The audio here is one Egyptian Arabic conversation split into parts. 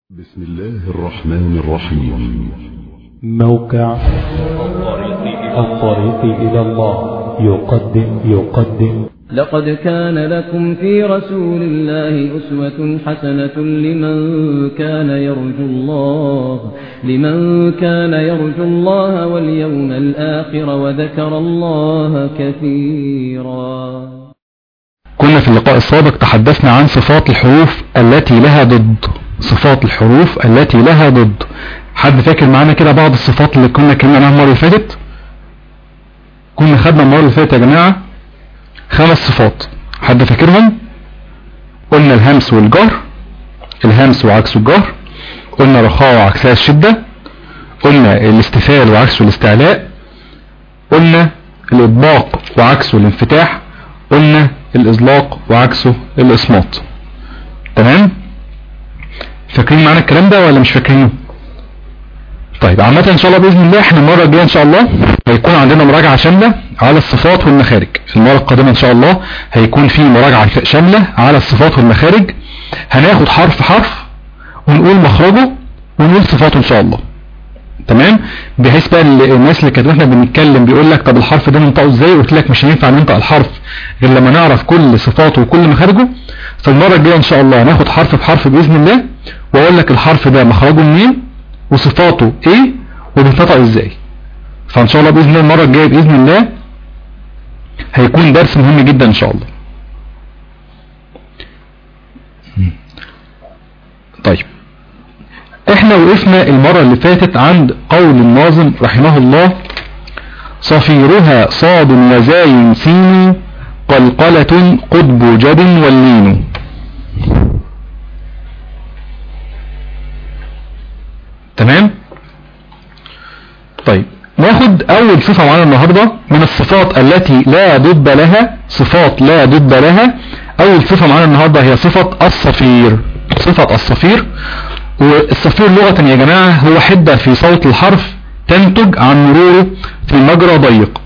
بسم الله الرحمن الرحيم موقع الطريق إلى الله يقدم يقدم لقد كان لكم في رسول الله أسوة حسنة لمن كان يرجو الله لمن كان يرجو الله واليوم الآخر وذكر الله كثيرا كنا في اللقاء السابق تحدثنا عن صفات الحروف التي لها ضد صفات الحروف التي لها ضد حد فاكر معانا كده بعض الصفات اللي كنا اتكلمنا عنها المره اللي فاتت كنا خدنا المره اللي فاتت يا جماعه خمس صفات حد فاكرهم قلنا الهمس والجهر الهمس وعكسه الجهر قلنا رخاء وعكسها الشده قلنا الاستفال وعكسه الاستعلاء قلنا الاطباق وعكسه الانفتاح قلنا الإزلاق وعكسه الإصمات تمام فاكرين معانا الكلام ده ولا مش فاكرينه طيب عامة ان شاء الله بإذن الله احنا المرة الجاية ان شاء الله هيكون عندنا مراجعة شاملة على الصفات والمخارج المرة القادمة ان شاء الله هيكون في مراجعة شاملة على الصفات والمخارج هناخد حرف حرف ونقول مخرجه ونقول صفاته ان شاء الله تمام بحيث بقى الناس اللي كانت واحنا بنتكلم بيقول لك طب الحرف ده ننطقه ازاي قلت لك مش هينفع ننطق الحرف غير لما نعرف كل صفاته وكل مخارجه فالمره الجايه ان شاء الله هناخد حرف بحرف باذن الله واقول لك الحرف ده مخرجه منين وصفاته ايه وبينطق ازاي فان شاء الله باذن الله المره الجايه باذن الله هيكون درس مهم جدا ان شاء الله طيب احنا وقفنا المرة اللي فاتت عند قول الناظم رحمه الله صفيرها صاد وزاي سين قلقلة قطب جد واللين تمام طيب ناخد اول صفة معانا النهاردة من الصفات التي لا ضد لها صفات لا ضد لها اول صفة معانا النهاردة هي صفة الصفير صفة الصفير والصفير لغة يا جماعة هو حدة في صوت الحرف تنتج عن مروره في مجرى ضيق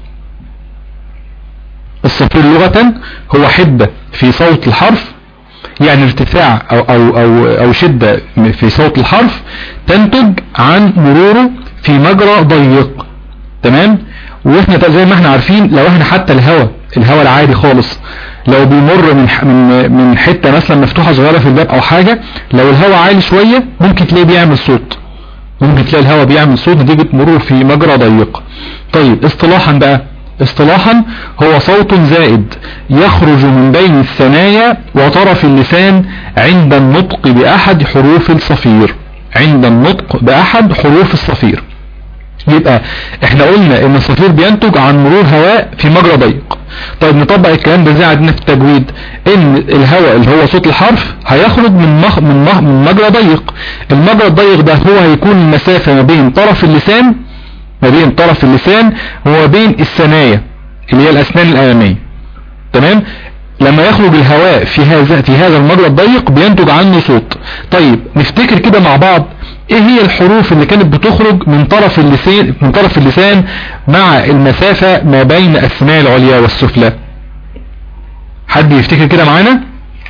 الصفير لغة هو حدة في صوت الحرف يعني ارتفاع أو, أو, أو, أو شدة في صوت الحرف تنتج عن مروره في مجرى ضيق تمام واحنا زي ما احنا عارفين لو احنا حتى الهواء الهواء العادي خالص لو بيمر من من من حته مثلا مفتوحه صغيره في الباب او حاجه لو الهواء عالي شويه ممكن تلاقيه بيعمل صوت ممكن تلاقي الهواء بيعمل صوت نتيجه مرور في مجرى ضيق طيب اصطلاحا بقى اصطلاحا هو صوت زائد يخرج من بين الثنايا وطرف اللسان عند النطق بأحد حروف الصفير عند النطق بأحد حروف الصفير يبقى احنا قلنا ان الصفير بينتج عن مرور هواء في مجرى ضيق طيب نطبق الكلام ده ازاي عندنا في التجويد ان الهواء اللي هو صوت الحرف هيخرج من مخ من, مخ من مجرى ضيق المجرى الضيق ده هو هيكون المسافة ما بين طرف اللسان ما بين طرف اللسان وما بين الثنايا اللي هي الاسنان الامامية تمام لما يخرج الهواء في هذا في هذا المجرى الضيق بينتج عنه صوت طيب نفتكر كده مع بعض ايه هي الحروف اللي كانت بتخرج من طرف اللسان من طرف اللسان مع المسافة ما بين الثنايا العليا والسفلى حد يفتكر كده معانا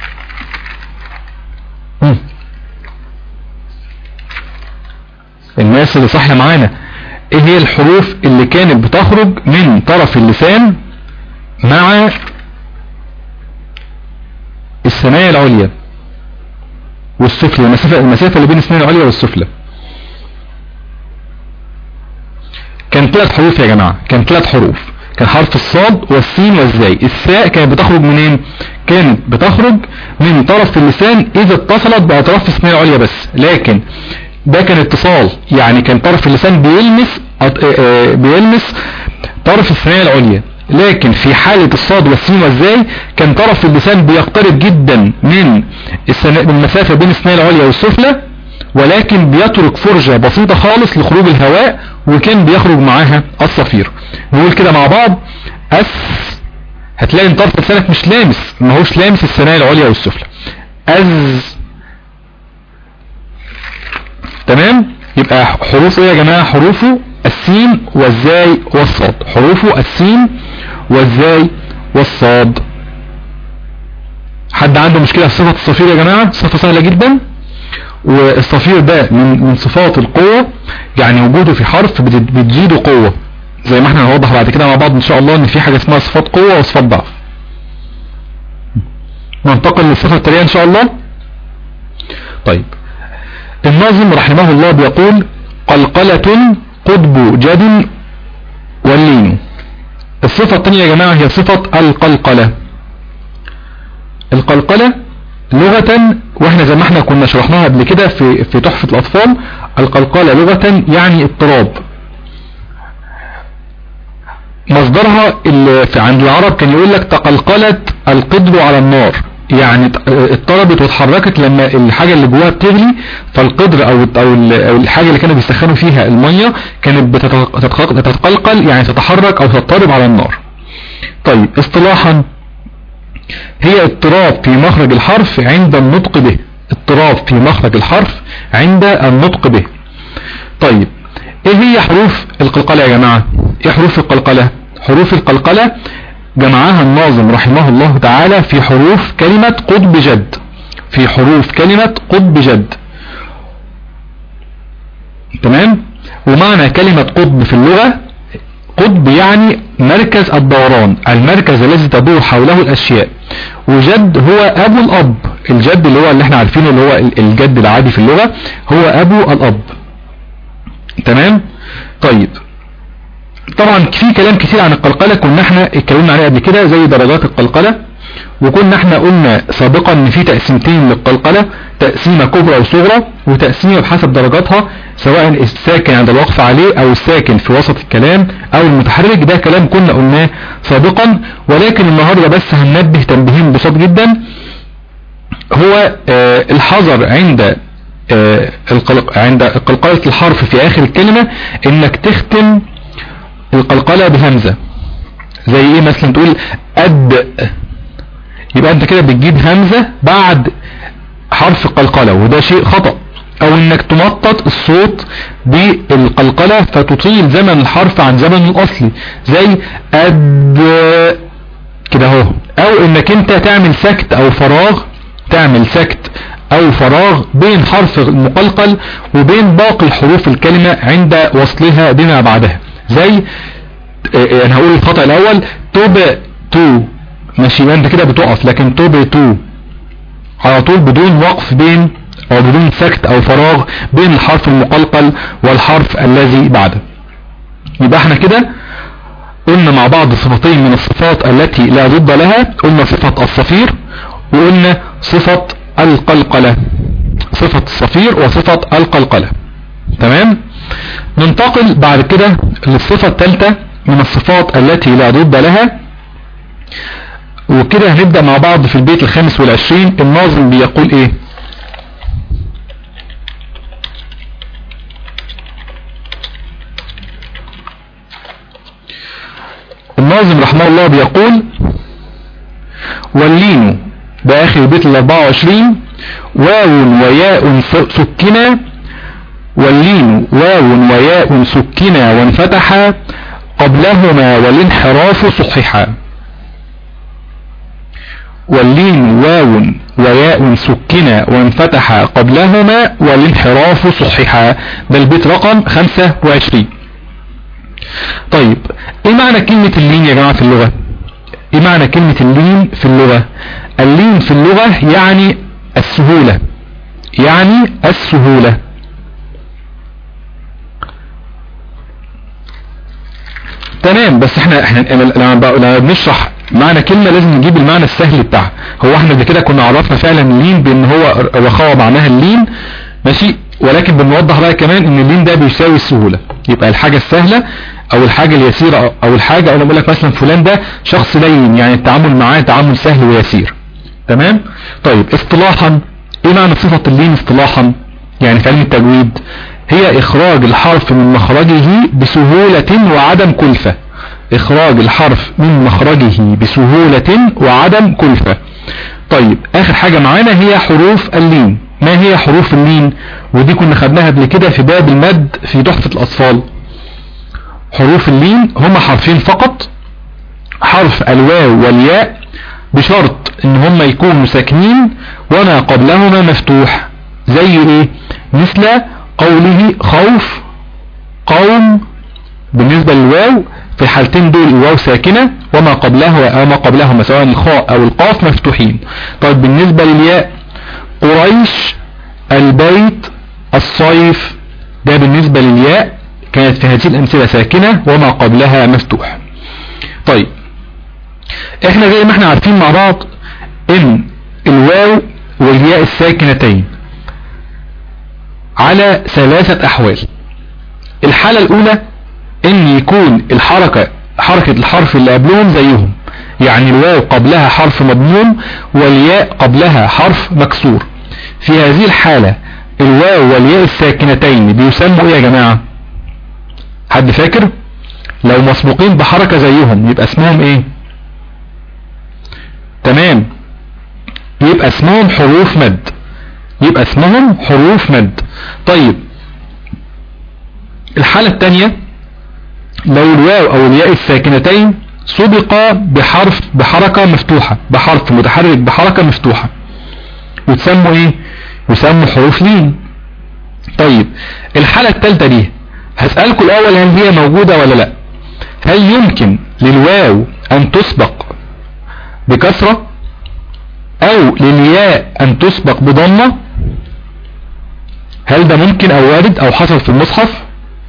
الناس اللي صح معانا ايه هي الحروف اللي كانت بتخرج من طرف اللسان مع الثنايا العليا والسفلى المسافة, المسافة اللي بين السنين العليا والسفلى كان ثلاث حروف يا جماعة كان ثلاث حروف كان حرف الصاد والسين والزاي الساء كانت بتخرج منين كانت بتخرج من طرف اللسان اذا اتصلت باطراف السنين العليا بس لكن ده كان اتصال يعني كان طرف اللسان بيلمس بيلمس طرف الثنايا العليا لكن في حالة الصاد والسين والزاي كان طرف اللسان بيقترب جدا من المسافة بين الثنايا العليا والسفلى ولكن بيترك فرجة بسيطة خالص لخروج الهواء وكان بيخرج معاها الصفير نقول كده مع بعض أس هتلاقي ان طرف لسانك مش لامس ما هوش لامس الثنايا العليا والسفلى أز تمام يبقى حروفه ايه يا جماعة حروفه السين والزاي والصاد حروفه السين والزاي والصاد حد عنده مشكلة في صفة الصفير يا جماعة صفة سهلة جدا والصفير ده من من صفات القوة يعني وجوده في حرف بت- بتزيده قوة زي ما احنا هنوضح بعد كده مع بعض ان شاء الله ان في حاجة اسمها صفات قوة وصفات ضعف ننتقل للصفة التالية ان شاء الله طيب الناظم رحمه الله بيقول قلقلة قطب جد واللين الصفة الثانية يا جماعة هي صفة القلقلة القلقلة لغة واحنا زي ما احنا كنا شرحناها قبل كده في في تحفة الأطفال القلقلة لغة يعني اضطراب مصدرها اللي في عند العرب كان يقول لك تقلقلت القدر على النار يعني ت- اضطربت واتحركت لما الحاجة اللي جواها بتغلي فالقدر او او ال- أو الحاجة اللي كانوا بيسخنوا فيها المية كانت بتتق- تتق- تتقلقل يعني تتحرك او تضطرب على النار طيب اصطلاحا هي اضطراب في مخرج الحرف عند النطق به اضطراب في مخرج الحرف عند النطق به طيب ايه هي حروف القلقلة يا جماعة ايه حروف القلقلة حروف القلقلة جمعها الناظم رحمه الله تعالى في حروف كلمة قطب جد في حروف كلمة قطب جد تمام ومعنى كلمة قطب في اللغة قطب يعني مركز الدوران المركز الذي تدور حوله الأشياء وجد هو أبو الأب الجد اللي هو اللي احنا عارفينه اللي هو الجد العادي في اللغة هو أبو الأب تمام طيب طبعا في كلام كتير عن القلقلة كنا احنا اتكلمنا عليه قبل كده زي درجات القلقلة وكنا احنا قلنا سابقا ان في تقسيمتين للقلقلة تقسيمة كبرى وصغرى وتقسيمة بحسب درجاتها سواء الساكن عند الوقف عليه او الساكن في وسط الكلام او المتحرك ده كلام كنا قلناه سابقا ولكن النهاردة بس هننبه تنبيهين بسيط جدا هو آه الحذر عند آه القلق عند قلقلة الحرف في اخر الكلمة انك تختم القلقلة بهمزة زي ايه مثلا تقول اد يبقى انت كده بتجيب همزة بعد حرف القلقلة وده شيء خطأ او انك تمطط الصوت بالقلقلة فتطيل زمن الحرف عن زمن الاصلي زي اد كده اهو او انك انت تعمل سكت او فراغ تعمل سكت او فراغ بين حرف المقلقل وبين باقي حروف الكلمة عند وصلها بما بعدها زي اه انا هقول الخطأ الاول توب تو ماشي يبقى انت كده بتقف لكن توب تو على طول بدون وقف بين او بدون سكت او فراغ بين الحرف المقلقل والحرف الذي بعده يبقى احنا كده قلنا مع بعض صفتين من الصفات التي لا ضد لها قلنا صفة الصفير وقلنا صفة القلقلة صفة الصفير وصفة القلقلة تمام ننتقل بعد كده للصفة الثالثة من الصفات التي لا ضد لها وكده هنبدأ مع بعض في البيت الخامس والعشرين الناظم بيقول ايه الناظم رحمه الله بيقول واللين ده اخر البيت ال 24 واو وياء سكنا واللين واو وياء سكنا وانفتحا قبلهما والانحراف صححا واللين واو وياء سكنا وانفتح قبلهما والانحراف صححا ده البيت رقم 25 طيب ايه معنى كلمة اللين يا جماعة في اللغة ايه معنى كلمة اللين في اللغة اللين في اللغة يعني السهولة يعني السهولة تمام بس احنا احنا لما بنشرح معنى كلمة لازم نجيب المعنى السهل بتاعها هو احنا قبل كده كنا عرفنا فعلا اللين بان هو رخاوة معناها اللين ماشي ولكن بنوضح بقى كمان ان اللين ده بيساوي السهولة يبقى الحاجة السهلة او الحاجة اليسيرة او الحاجة او انا بقول لك مثلا فلان ده شخص لين يعني التعامل معاه تعامل سهل ويسير تمام طيب اصطلاحا ايه معنى صفة اللين اصطلاحا يعني في علم التجويد هي اخراج الحرف من مخرجه بسهولة وعدم كلفة اخراج الحرف من مخرجه بسهولة وعدم كلفة طيب اخر حاجة معانا هي حروف اللين ما هي حروف اللين ودي كنا خدناها قبل كده في باب المد في تحفة الاطفال حروف اللين هما حرفين فقط حرف الواو والياء بشرط ان هما يكونوا ساكنين وما قبلهما مفتوح زي ايه مثل قوله خوف قوم بالنسبة للواو في الحالتين دول الواو ساكنة وما قبلها وما قبلهما سواء الخاء او القاف مفتوحين طيب بالنسبة للياء قريش البيت الصيف ده بالنسبة للياء كانت في هذه الامثلة ساكنة وما قبلها مفتوح طيب احنا زي ما احنا عارفين مع بعض ان الواو والياء الساكنتين على ثلاثة احوال الحالة الاولى ان يكون الحركة حركة الحرف اللي قبلهم زيهم يعني الواو قبلها حرف مضموم والياء قبلها حرف مكسور في هذه الحالة الواو والياء الساكنتين بيسموا ايه يا جماعة حد فاكر لو مسبوقين بحركة زيهم يبقى اسمهم ايه تمام يبقى اسمهم حروف مد يبقى اسمهم حروف مد طيب الحالة الثانية لو الواو او الياء الساكنتين سبق بحرف بحركة مفتوحة بحرف متحرك بحركة مفتوحة يتسموا ايه يسموا حروف لين طيب الحالة الثالثة دي هسألكم الاول هل هي موجودة ولا لا هل يمكن للواو ان تسبق بكسرة او للياء ان تسبق بضمة هل ده ممكن او وارد او حصل في المصحف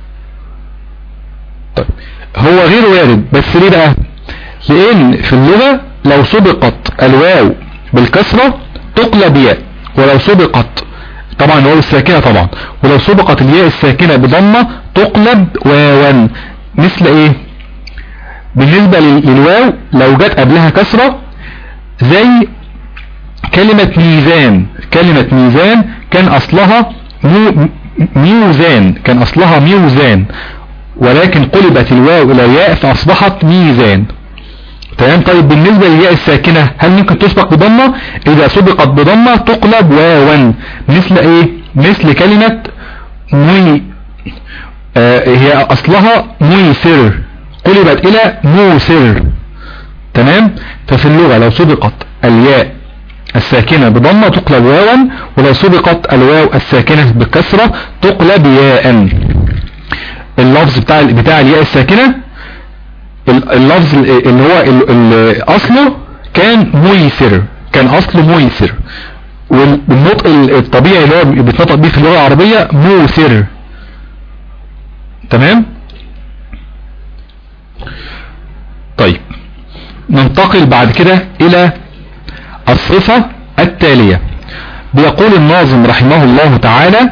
طيب هو غير وارد بس ليه بقى لان في اللغة لو سبقت الواو بالكسرة تقلب ياء ولو سبقت طبعا الواو الساكنة طبعا ولو سبقت الياء الساكنة بضمة تقلب واوا مثل ايه بالنسبة للواو لو جت قبلها كسرة زي كلمة ميزان كلمة ميزان كان اصلها مو ميوزان كان اصلها ميوزان ولكن قلبت الواو الى ياء فاصبحت ميزان تمام طيب بالنسبة للياء الساكنة هل ممكن تسبق بضمة اذا سبقت بضمة تقلب واوا مثل ايه مثل كلمة مي آه هي اصلها ميسر قلبت الى موسر تمام ففي اللغة لو سبقت الياء الساكنة بضمة تقلب واوا ولو سبقت الواو الساكنة بكسرة تقلب ياء اللفظ بتاع بتاع الياء الساكنة اللفظ اللي هو اللي اصله كان ميسر كان اصله ميسر والنطق الطبيعي اللي هو بيتنطق بيه في اللغة العربية موسر تمام طيب ننتقل بعد كده الى الصفة التالية بيقول الناظم رحمه الله تعالى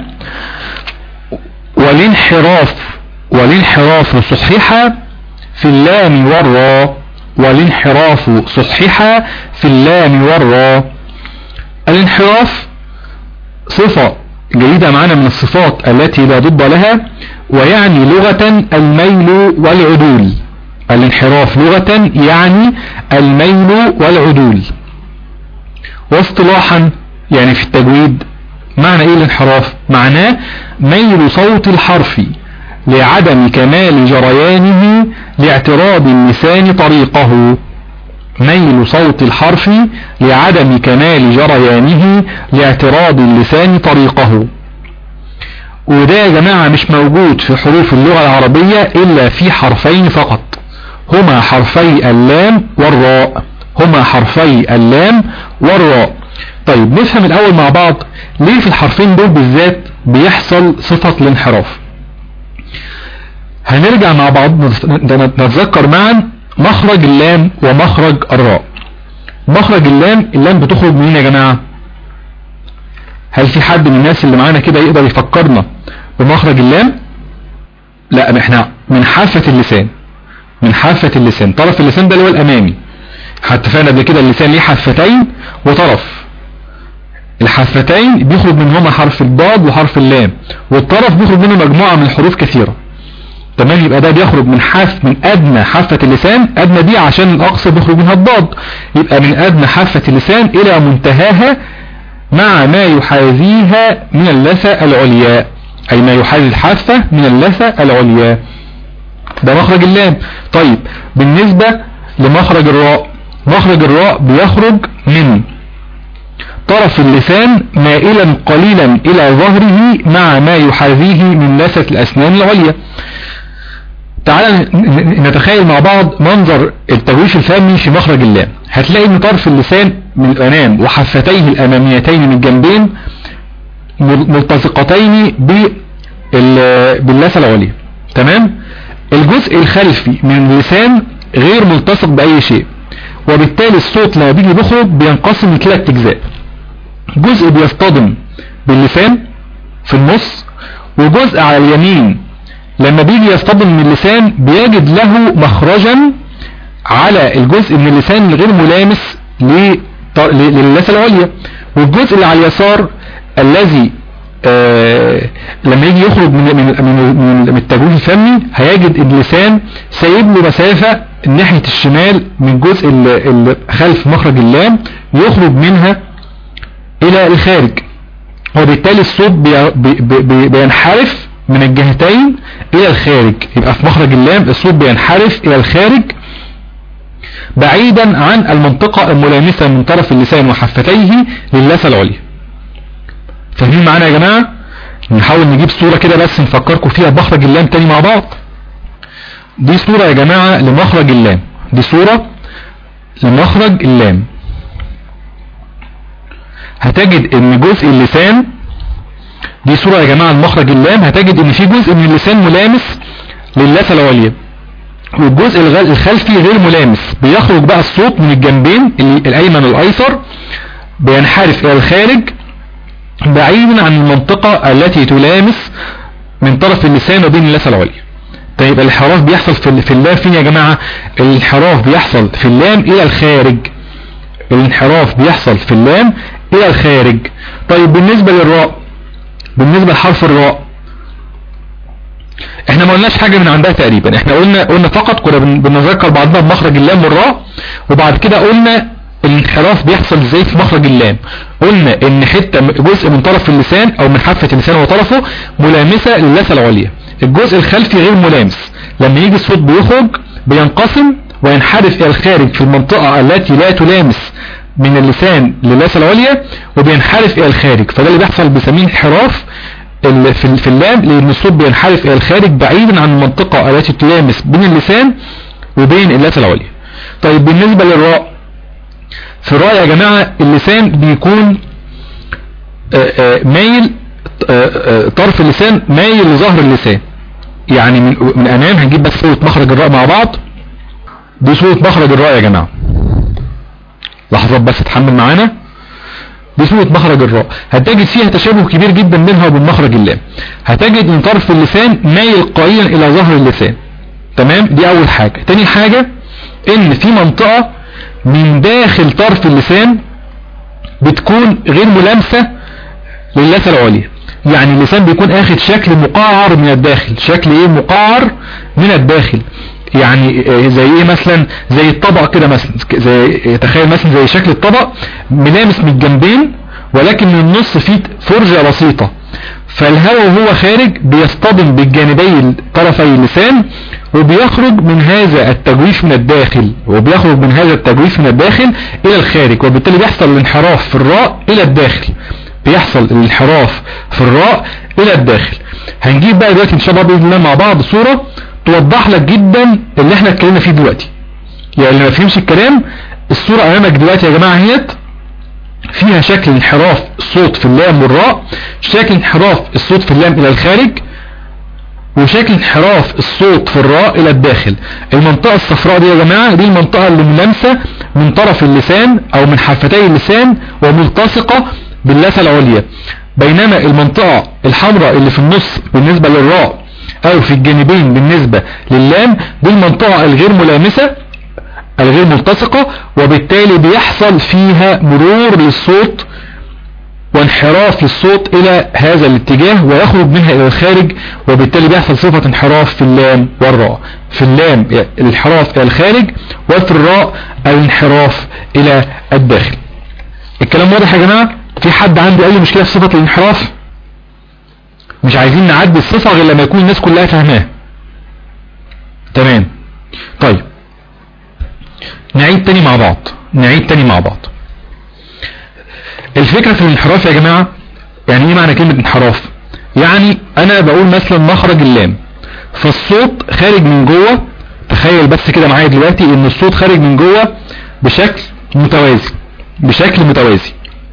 والانحراف والانحراف صحيحة في اللام والراء والانحراف صحيحة في اللام والراء الانحراف صفة جيدة معنا من الصفات التي لا ضد لها ويعني لغة الميل والعدول الانحراف لغة يعني الميل والعدول واصطلاحا يعني في التجويد معنى ايه الانحراف معناه ميل صوت الحرف لعدم كمال جريانه لاعتراض اللسان طريقه ميل صوت الحرف لعدم كمال جريانه لاعتراض اللسان طريقه وده يا جماعة مش موجود في حروف اللغة العربية إلا في حرفين فقط هما حرفي اللام والراء هما حرفي اللام والراء طيب نفهم الأول مع بعض ليه في الحرفين دول بالذات بيحصل صفة الانحراف هنرجع مع بعض نتذكر معا مخرج اللام ومخرج الراء مخرج اللام اللام بتخرج منين يا جماعة هل في حد من الناس اللي معانا كده يقدر يفكرنا بمخرج اللام لا احنا من حافة اللسان من حافة اللسان طرف اللسان ده اللي هو الامامي حتى فعلا قبل كده اللسان ليه حافتين وطرف الحافتين بيخرج منهما حرف الضاد وحرف اللام والطرف بيخرج منه مجموعة من الحروف كثيرة تمام يبقى ده بيخرج من حاف من ادنى حافة اللسان ادنى دي عشان الاقصى بيخرج منها الضاد يبقى من ادنى حافة اللسان الى منتهاها مع ما يحاذيها من اللثة العليا اي ما يحاذي الحافة من اللثة العليا ده مخرج اللام طيب بالنسبة لمخرج الراء مخرج الراء بيخرج من طرف اللسان مائلا قليلا الى ظهره مع ما يحاذيه من لثة الاسنان العليا تعال نتخيل مع بعض منظر التجويف الفمي في مخرج اللام هتلاقي ان طرف اللسان من الامام وحفتيه الاماميتين من الجنبين ملتصقتين باللثة العليا تمام الجزء الخلفي من اللسان غير ملتصق بأي شيء وبالتالي الصوت لما بيجي بيخرج بينقسم لثلاث اجزاء جزء بيصطدم باللسان في النص وجزء على اليمين لما بيجي يصطدم من اللسان بيجد له مخرجا على الجزء من اللسان الغير ملامس للثة العليا والجزء اللي على اليسار الذي آه لما يجي يخرج من من من, من التجويف الفمي هيجد اللسان سايب له مسافة ناحية الشمال من الجزء اللي خلف مخرج اللام يخرج منها الى الخارج وبالتالي الصوت بي بي بينحرف من الجهتين الى الخارج يبقى في مخرج اللام الصوت بينحرف الى الخارج بعيدا عن المنطقة الملامسة من طرف اللسان وحفتيه للثة العليا فاهمين معانا يا جماعة نحاول نجيب صورة كده بس نفكركم فيها بمخرج اللام تاني مع بعض دي صورة يا جماعة لمخرج اللام دي صورة لمخرج اللام هتجد ان جزء اللسان دي صورة يا جماعة لمخرج اللام هتجد ان في جزء من اللسان ملامس للثة العليا والجزء الخلفي غير ملامس بيخرج بقى الصوت من الجنبين الايمن والايسر بينحرف الى الخارج بعيدا عن المنطقة التي تلامس من طرف اللسان وبين اللثة العليا طيب الانحراف بيحصل في في اللام فين يا جماعة الانحراف بيحصل في اللام الى الخارج الانحراف بيحصل في اللام الى الخارج طيب بالنسبة للراء بالنسبة لحرف الراء احنا ما قلناش حاجة من عندها تقريبا احنا قلنا قلنا فقط كنا بنذكر بعضنا بمخرج اللام والراء وبعد كده قلنا الانحراف بيحصل ازاي في مخرج اللام قلنا ان حتة جزء من طرف اللسان او من حافة اللسان وطرفه ملامسة للثة العليا الجزء الخلفي غير ملامس لما يجي الصوت بيخرج بينقسم وينحرف الى الخارج في المنطقة التي لا تلامس من اللسان للثة العليا وبينحرف الى الخارج فده اللي بيحصل بسميه انحراف في في اللام لان الصوت بينحرف الى الخارج بعيدا عن المنطقة التي تلامس بين اللسان وبين اللثة العليا طيب بالنسبة للراء في الراء يا جماعة اللسان بيكون مايل طرف اللسان مايل لظهر اللسان يعني من, من امام هنجيب بس صورة مخرج الراء مع بعض دي صورة مخرج الراء يا جماعة لحظات بس اتحمل معانا دي صورة مخرج الراء هتجد فيها تشابه كبير جدا بينها وبين مخرج اللام هتجد ان طرف اللسان مايل قليلا الى ظهر اللسان تمام دي اول حاجة تاني حاجة ان في منطقة من داخل طرف اللسان بتكون غير ملامسة للثة العليا يعني اللسان بيكون اخد شكل مقعر من الداخل شكل ايه مقعر من الداخل يعني زي ايه مثلا زي الطبق كده مثلا زي تخيل مثلا زي شكل الطبق ملامس من الجنبين ولكن من النص فيه فرجة بسيطة فالهواء وهو خارج بيصطدم بالجانبي طرفي اللسان وبيخرج من هذا التجويف من الداخل وبيخرج من هذا التجويف من الداخل الى الخارج وبالتالي بيحصل الانحراف في الراء الى الداخل بيحصل الانحراف في الراء الى الداخل هنجيب بقى دلوقتي ان شاء الله باذن الله مع بعض صورة توضح لك جدا اللي احنا اتكلمنا فيه دلوقتي يعني اللي ما فهمش الكلام الصورة امامك دلوقتي يا جماعة هيت فيها شكل انحراف الصوت في اللام والراء شكل انحراف الصوت في اللام الى الخارج وشكل انحراف الصوت في الراء الى الداخل المنطقة الصفراء دي يا جماعة دي المنطقة اللي ملامسة من طرف اللسان او من حفتي اللسان وملتصقة باللثة العليا بينما المنطقة الحمراء اللي في النص بالنسبة للراء او في الجانبين بالنسبة للام دي المنطقة الغير ملامسة الغير ملتصقة وبالتالي بيحصل فيها مرور للصوت وانحراف للصوت الى هذا الاتجاه ويخرج منها الى الخارج وبالتالي بيحصل صفة انحراف في اللام والراء في اللام الانحراف الى الخارج وفي الراء الانحراف الى الداخل الكلام واضح يا جماعة في حد عنده اي مشكلة في صفة الانحراف مش عايزين نعدي الصفة غير لما يكون الناس كلها فاهماها تمام طيب نعيد تاني مع بعض نعيد تاني مع بعض الفكرة في الانحراف يا جماعة يعني ايه معنى كلمة انحراف يعني انا بقول مثلا مخرج اللام فالصوت خارج من جوه تخيل بس كده معايا دلوقتي ان الصوت خارج من جوه بشكل متوازي بشكل متوازي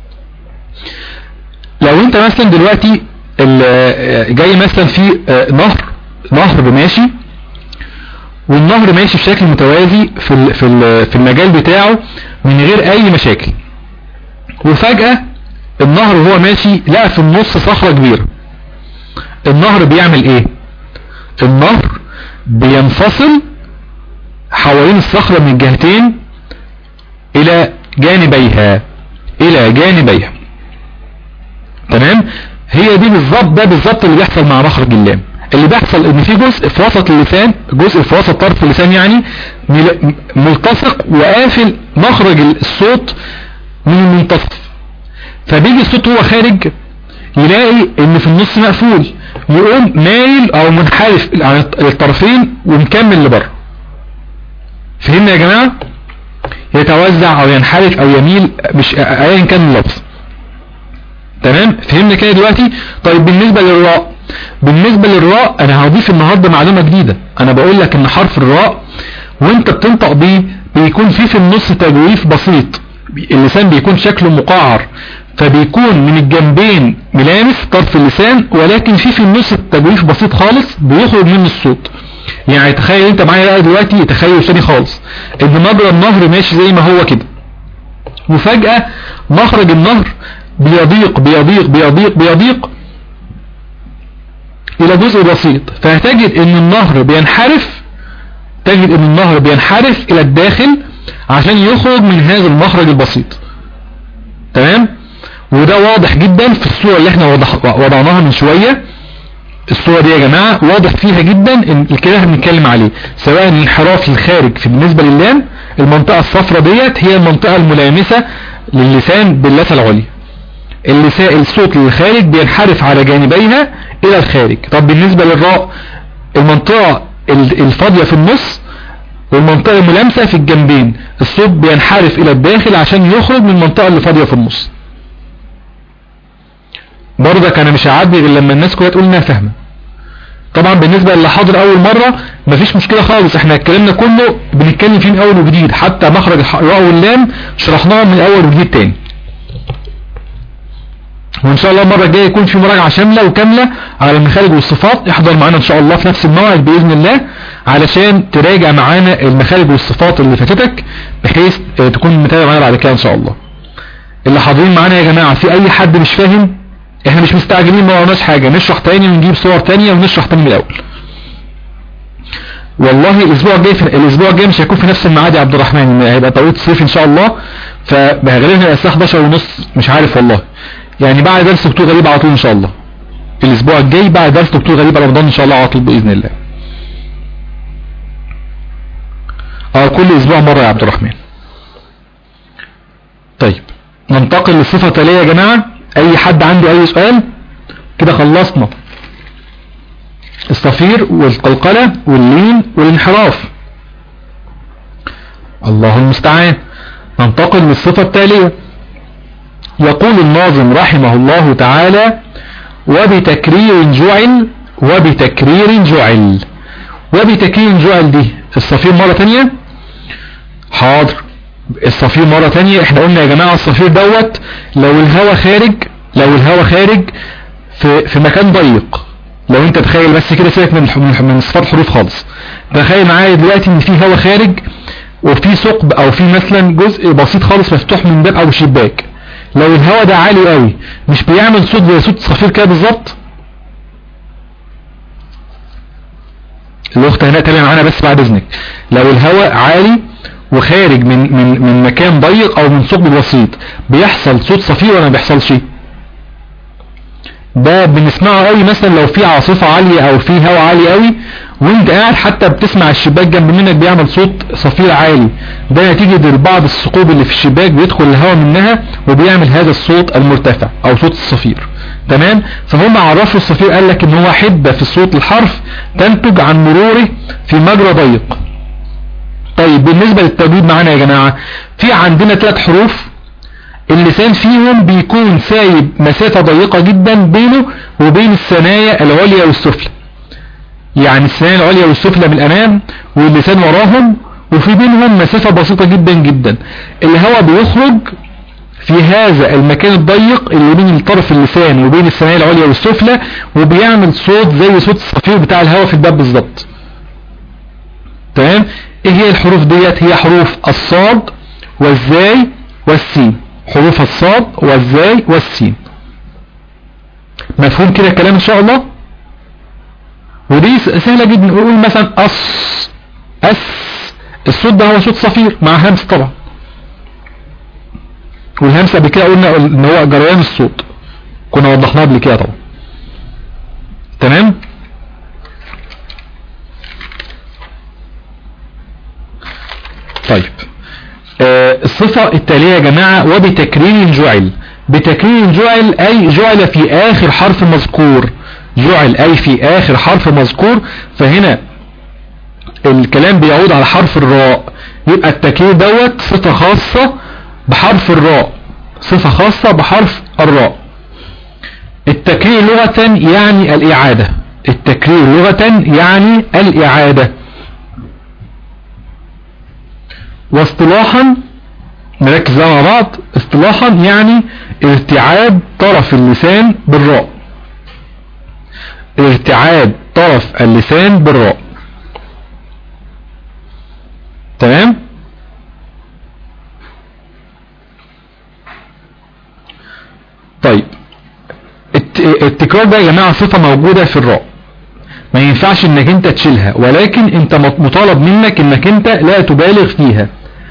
لو انت مثلا دلوقتي ال- جاي مثلا في آه، نهر نهر ماشي والنهر ماشي بشكل متوازي في ال- في ال- في المجال بتاعه من غير اي مشاكل وفجأة النهر وهو ماشي لقى في النص صخرة كبيرة النهر بيعمل ايه النهر بينفصل حوالين الصخرة من الجهتين الى جانبيها الى جانبيها تمام هي دي بالظبط ده بالظبط اللي بيحصل مع مخرج اللام اللي بيحصل ان في جزء في وسط اللسان جزء في وسط طرف اللسان يعني مل- ملتصق وقافل مخرج الصوت من المنتصف فبيجي الصوت وهو خارج يلاقي ان في النص مقفول يقوم مايل او منحرف عن الطرفين ومكمل لبره فهمنا يا جماعة يتوزع او ينحرف او يميل مش ايا كان اللفظ تمام فهمنا كده دلوقتي طيب بالنسبة للراء بالنسبة للراء انا هضيف النهاردة معلومة جديدة انا بقول لك ان حرف الراء وانت بتنطق بيه بيكون فيه في النص تجويف بسيط اللسان بيكون شكله مقعر فبيكون من الجنبين ملامس طرف اللسان ولكن في في النص تجويف بسيط خالص بيخرج منه الصوت يعني تخيل انت معايا بقى دلوقتي تخيل ثاني خالص ان مجرى النهر ماشي زي ما هو كده وفجأة مخرج النهر بيضيق بيضيق بيضيق بيضيق الى جزء بسيط فهتجد ان النهر بينحرف تجد ان النهر بينحرف الى الداخل عشان يخرج من هذا المخرج البسيط تمام وده واضح جدا في الصورة اللي احنا وضح وضعناها من شوية الصورة دي يا جماعة واضح فيها جدا ان الكلام اللي بنتكلم عليه سواء الانحراف للخارج في بالنسبة لللام المنطقة الصفراء ديت هي المنطقة الملامسة للسان باللثة العليا اللسان الصوت للخارج بينحرف على جانبيها الى الخارج طب بالنسبة للراء المنطقة ال- الفاضية في النص والمنطقة الملامسة في الجنبين الصوت بينحرف الى الداخل عشان يخرج من المنطقة اللي فاضية في النص برضك انا مش هعدي غير لما الناس كلها تقول انها فاهمه طبعا بالنسبة اللي حاضر اول مرة مفيش مشكلة خالص احنا اتكلمنا كله بنتكلم فيه من اول وجديد حتى مخرج الح- الراء واللام شرحناه من اول وجديد تاني وان شاء الله المرة الجاية يكون في مراجعة شاملة وكاملة على المخارج والصفات احضر معانا ان شاء الله في نفس الموعد باذن الله علشان تراجع معانا المخارج والصفات اللي فاتتك بحيث اه، تكون متابع معانا بعد كده ان شاء الله اللي حاضرين معانا يا جماعة في اي حد مش فاهم احنا مش مستعجلين ما ورناش حاجة نشرح تاني ونجيب صور تانية ونشرح تاني من الاول والله الاسبوع الجاي في الاسبوع الجاي مش هيكون في نفس الميعاد يا عبد الرحمن هيبقى توقيت صيف ان شاء الله فغالبا هيبقى الساعه 11 ونص مش عارف والله يعني بعد درس دكتور غريب على طول ان شاء الله الاسبوع الجاي بعد درس دكتور غريب على رمضان ان شاء الله على طول باذن الله اه كل اسبوع مرة يا عبد الرحمن طيب ننتقل للصفة التالية يا جماعة اي حد عنده اي سؤال كده خلصنا الصفير والقلقلة واللين والانحراف الله المستعان ننتقل للصفة التالية يقول الناظم رحمه الله تعالى وبتكرير جعل وبتكرير جعل وبتكرير جعل دي الصفير مرة تانية حاضر الصفير مرة تانية احنا قلنا يا جماعة الصفير دوت لو الهواء خارج لو الهواء خارج في, في مكان ضيق لو انت تخيل بس كده سيبك من الح- من من صفات الحروف خالص تخيل معايا دلوقتي ان في هواء خارج وفي ثقب او في مثلا جزء بسيط خالص مفتوح من باب او شباك لو الهواء ده عالي قوي مش بيعمل صوت زي صوت الصفير كده بالظبط الاخت هنا تابع معانا بس بعد اذنك لو الهواء عالي وخارج من من من مكان ضيق او من ثقب بسيط بيحصل صوت صفير ولا ما بيحصلش ده بنسمعه قوي مثلا لو في عاصفة عالية او في هواء عالي قوي وانت قاعد حتى بتسمع الشباك جنب منك بيعمل صوت صفير عالي ده نتيجة لبعض الثقوب اللي في الشباك بيدخل الهواء منها وبيعمل هذا الصوت المرتفع او صوت الصفير تمام فهم عرفوا الصفير قال لك ان هو حدة في صوت الحرف تنتج عن مروره في مجرى ضيق طيب بالنسبة للتجويد معانا يا جماعة في عندنا ثلاث حروف اللسان فيهم بيكون سايب مسافة ضيقة جدا بينه وبين الثنايا العليا والسفلى يعني الثنايا العليا والسفلى من الامام واللسان وراهم وفي بينهم مسافة بسيطة جدا جدا الهواء بيخرج في هذا المكان الضيق اللي بين طرف اللسان وبين الثنايا العليا والسفلى وبيعمل صوت زي صوت الصفير بتاع الهواء في الباب بالظبط تمام ايه هي الحروف ديت هي حروف الصاد والزاي والسين حروف الصاد والزاي والسين مفهوم كده الكلام ان شاء الله ودي سهلة جدا نقول مثلا أص أس الصوت ده هو صوت صفير مع همس طبعا والهمس قبل كده قلنا ان هو جريان الصوت كنا وضحناه قبل كده طبعا تمام طيب آه الصفة التالية يا جماعة وبتكرير جعل بتكرير جعل أي جعل في آخر حرف مذكور جعل أي في آخر حرف مذكور فهنا الكلام بيعود على حرف الراء يبقى التكرير دوت صفة خاصة بحرف الراء صفة خاصة بحرف الراء التكرير لغة يعني الإعادة التكرير لغة يعني الإعادة واصطلاحا نركز مع بعض اصطلاحا يعني ارتعاد طرف اللسان بالراء ارتعاد طرف اللسان بالراء تمام طيب التكرار ده يا جماعة صفة موجودة في الراء ما ينفعش انك انت تشيلها ولكن انت مطالب منك انك انت لا تبالغ فيها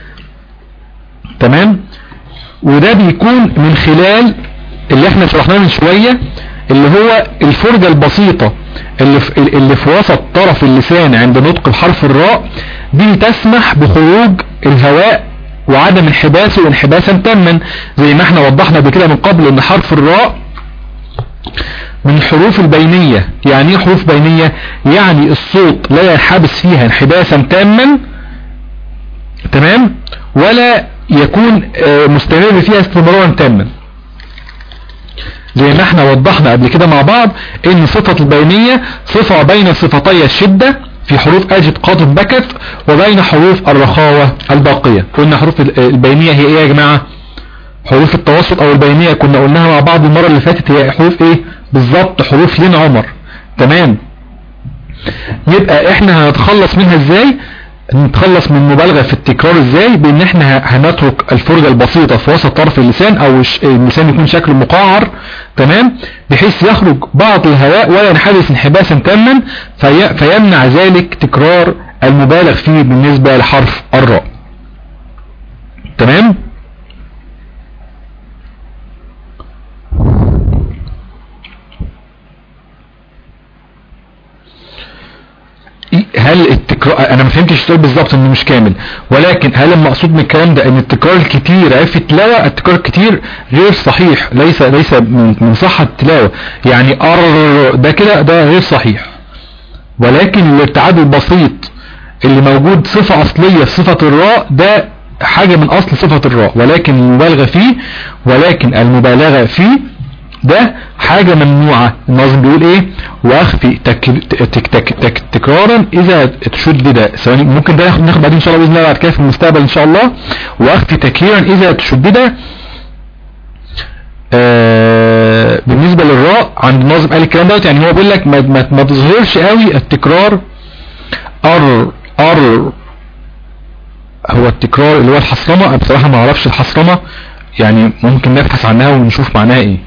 تمام وده بيكون من خلال اللي احنا شرحناه من شوية اللي هو الفرجة البسيطة اللي في, اللي في وسط طرف اللسان عند نطق بحرف الراء دي تسمح بخروج الهواء وعدم انحباسه انحباسا تاما زي ما احنا وضحنا بكده من قبل ان حرف الراء من الحروف البينية يعني ايه حروف بينية يعني الصوت لا ينحبس فيها انحباسا تاما تمام ولا يكون مستمر فيها استمرارا تاما زي ما احنا وضحنا قبل كده مع بعض ان صفة البينية صفة بين صفتي الشدة في حروف اجد قاطف بكت وبين حروف الرخاوة الباقية قلنا حروف البينية هي ايه يا جماعة حروف التوسط او البينية كنا قلناها مع بعض المرة اللي فاتت هي حروف ايه بالظبط حروف لين عمر تمام يبقى احنا هنتخلص منها ازاي نتخلص من مبالغة في التكرار ازاي بان احنا هنترك الفرجة البسيطة في وسط طرف اللسان او اللسان يكون شكله مقعر تمام بحيث يخرج بعض الهواء ولا ينحبس انحباسا تاما في فيمنع ذلك تكرار المبالغ فيه بالنسبة لحرف الراء تمام هل التكرار انا ما فهمتش السؤال بالظبط انه مش كامل ولكن هل المقصود من الكلام ده ان التكرار الكتير عرف التلاوة التكرار الكتير غير صحيح ليس ليس من, من صحة التلاوة يعني ار ده كده ده غير صحيح ولكن الابتعاد البسيط اللي موجود صفة اصلية في صفة الراء ده حاجة من اصل صفة الراء ولكن المبالغة فيه ولكن المبالغة فيه ده حاجة ممنوعة الناظم بيقول ايه واخفي تك تك تك تك تكرارا اذا تشدد ثواني ممكن ده ناخد بعدين ان شاء الله باذن الله بعد كده في المستقبل ان شاء الله واخفي تكريرا اذا تشدد آه بالنسبة للراء عند الناظم قال الكلام دوت يعني هو بيقول لك ما, ما, ما تظهرش قوي التكرار ار ار هو التكرار اللي هو الحصرمة انا بصراحة ما اعرفش الحصرمة يعني ممكن نبحث عنها ونشوف معناها ايه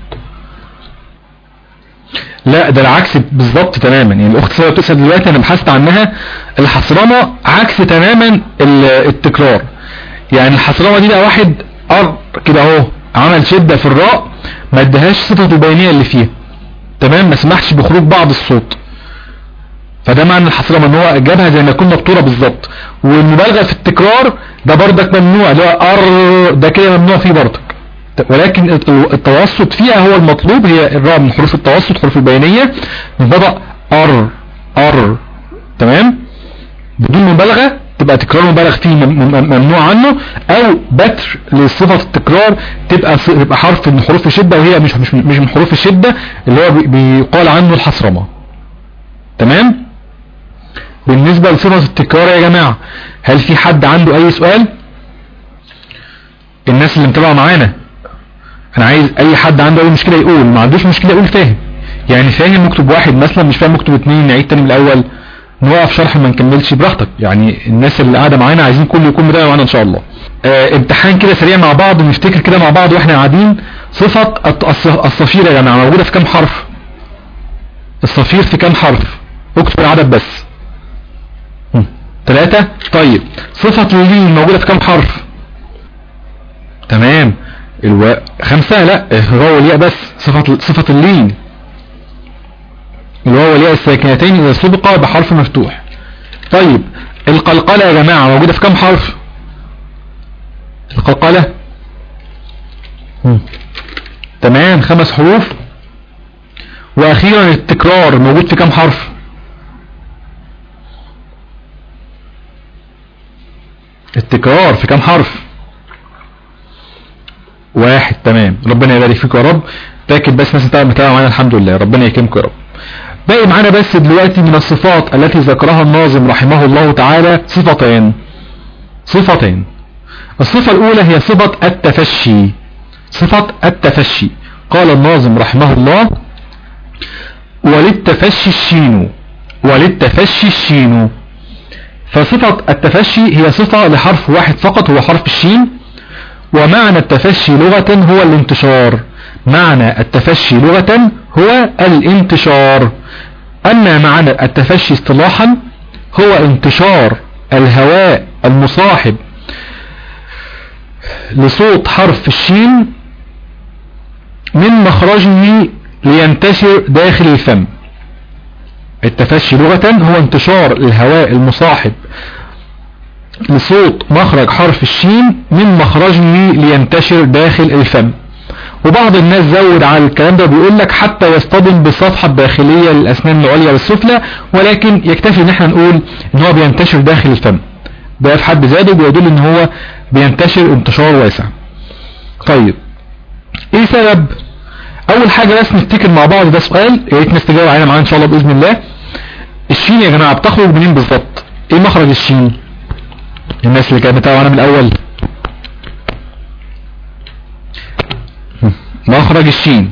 لا ده العكس بالظبط تماما يعني الاخت ساره بتسال دلوقتي انا بحثت عنها الحصرمه عكس تماما التكرار يعني الحصرمه دي بقى واحد ار كده اهو عمل شده في الراء ما ادهاش صفه البينيه اللي فيها تمام ما سمحش بخروج بعض الصوت فده معنى الحصرمه ان هو جابها زي ما يكون مبتوره بالظبط والمبالغه في التكرار ده بردك ممنوع اللي هو ار ده كده ممنوع فيه بردك ولكن التوسط فيها هو المطلوب هي الراء من حروف التوسط حروف البينية من بضع ار ار تمام بدون مبالغة تبقى تكرار مبالغ فيه مم- مم- ممنوع عنه او بتر لصفة التكرار تبقى ص- يبقى حرف من حروف الشدة وهي مش مش مش من حروف الشدة اللي هو بي- بيقال عنه الحصرمة تمام بالنسبة لصفة التكرار يا جماعة هل في حد عنده اي سؤال الناس اللي متابعة معانا انا عايز اي حد عنده اي مشكلة يقول ما عندوش مشكلة يقول فاهم يعني فاهم مكتب واحد مثلا مش فاهم مكتب اتنين نعيد تاني من الاول نوقف شرح ما نكملش براحتك يعني الناس اللي قاعدة معانا عايزين كله يكون متابع معانا ان شاء الله آه امتحان كده سريع مع بعض ونفتكر كده مع بعض واحنا قاعدين صفة الت- الص- الصفير يا جماعة موجودة في كام حرف الصفير في كام حرف اكتب العدد بس هم. ثلاثة طيب صفة اللين موجودة في كام حرف تمام الو... خمسة لا الواو والياء بس صفة صفة اللين الواو والياء الساكنتين إذا سبق بحرف مفتوح طيب القلقلة يا جماعة موجودة في كام حرف القلقلة هم. تمام خمس حروف واخيرا التكرار موجود في كام حرف التكرار في كام حرف واحد تمام ربنا يبارك فيك يا رب تاكد بس ناس متابعة متابعة معانا الحمد لله ربنا يكرمكم يا رب باقي معانا بس دلوقتي من الصفات التي ذكرها الناظم رحمه الله تعالى صفتين صفتين الصفة الأولى هي صفة التفشي صفة التفشي قال الناظم رحمه الله وللتفشي الشين وللتفشي الشين فصفة التفشي هي صفة لحرف واحد فقط هو حرف الشين ومعنى التفشي لغة هو الانتشار معنى التفشي لغة هو الانتشار أما معنى التفشي اصطلاحا هو انتشار الهواء المصاحب لصوت حرف الشين من مخرجه لينتشر داخل الفم التفشي لغة هو انتشار الهواء المصاحب لصوت مخرج حرف الشين من مخرجه لينتشر داخل الفم وبعض الناس زود على الكلام ده بيقول لك حتى يصطدم بالصفحة الداخلية للأسنان العليا والسفلى ولكن يكتفي ان احنا نقول ان هو بينتشر داخل الفم ده في حد ذاته بيدل ان هو بينتشر انتشار واسع طيب ايه سبب اول حاجة بس نفتكر مع بعض ده سؤال يا ريت الناس تجاوب علينا معانا ان شاء الله باذن الله الشين يا جماعة بتخرج منين بالظبط ايه مخرج الشين الناس اللي كانت متابعة معانا من الاول مخرج الشين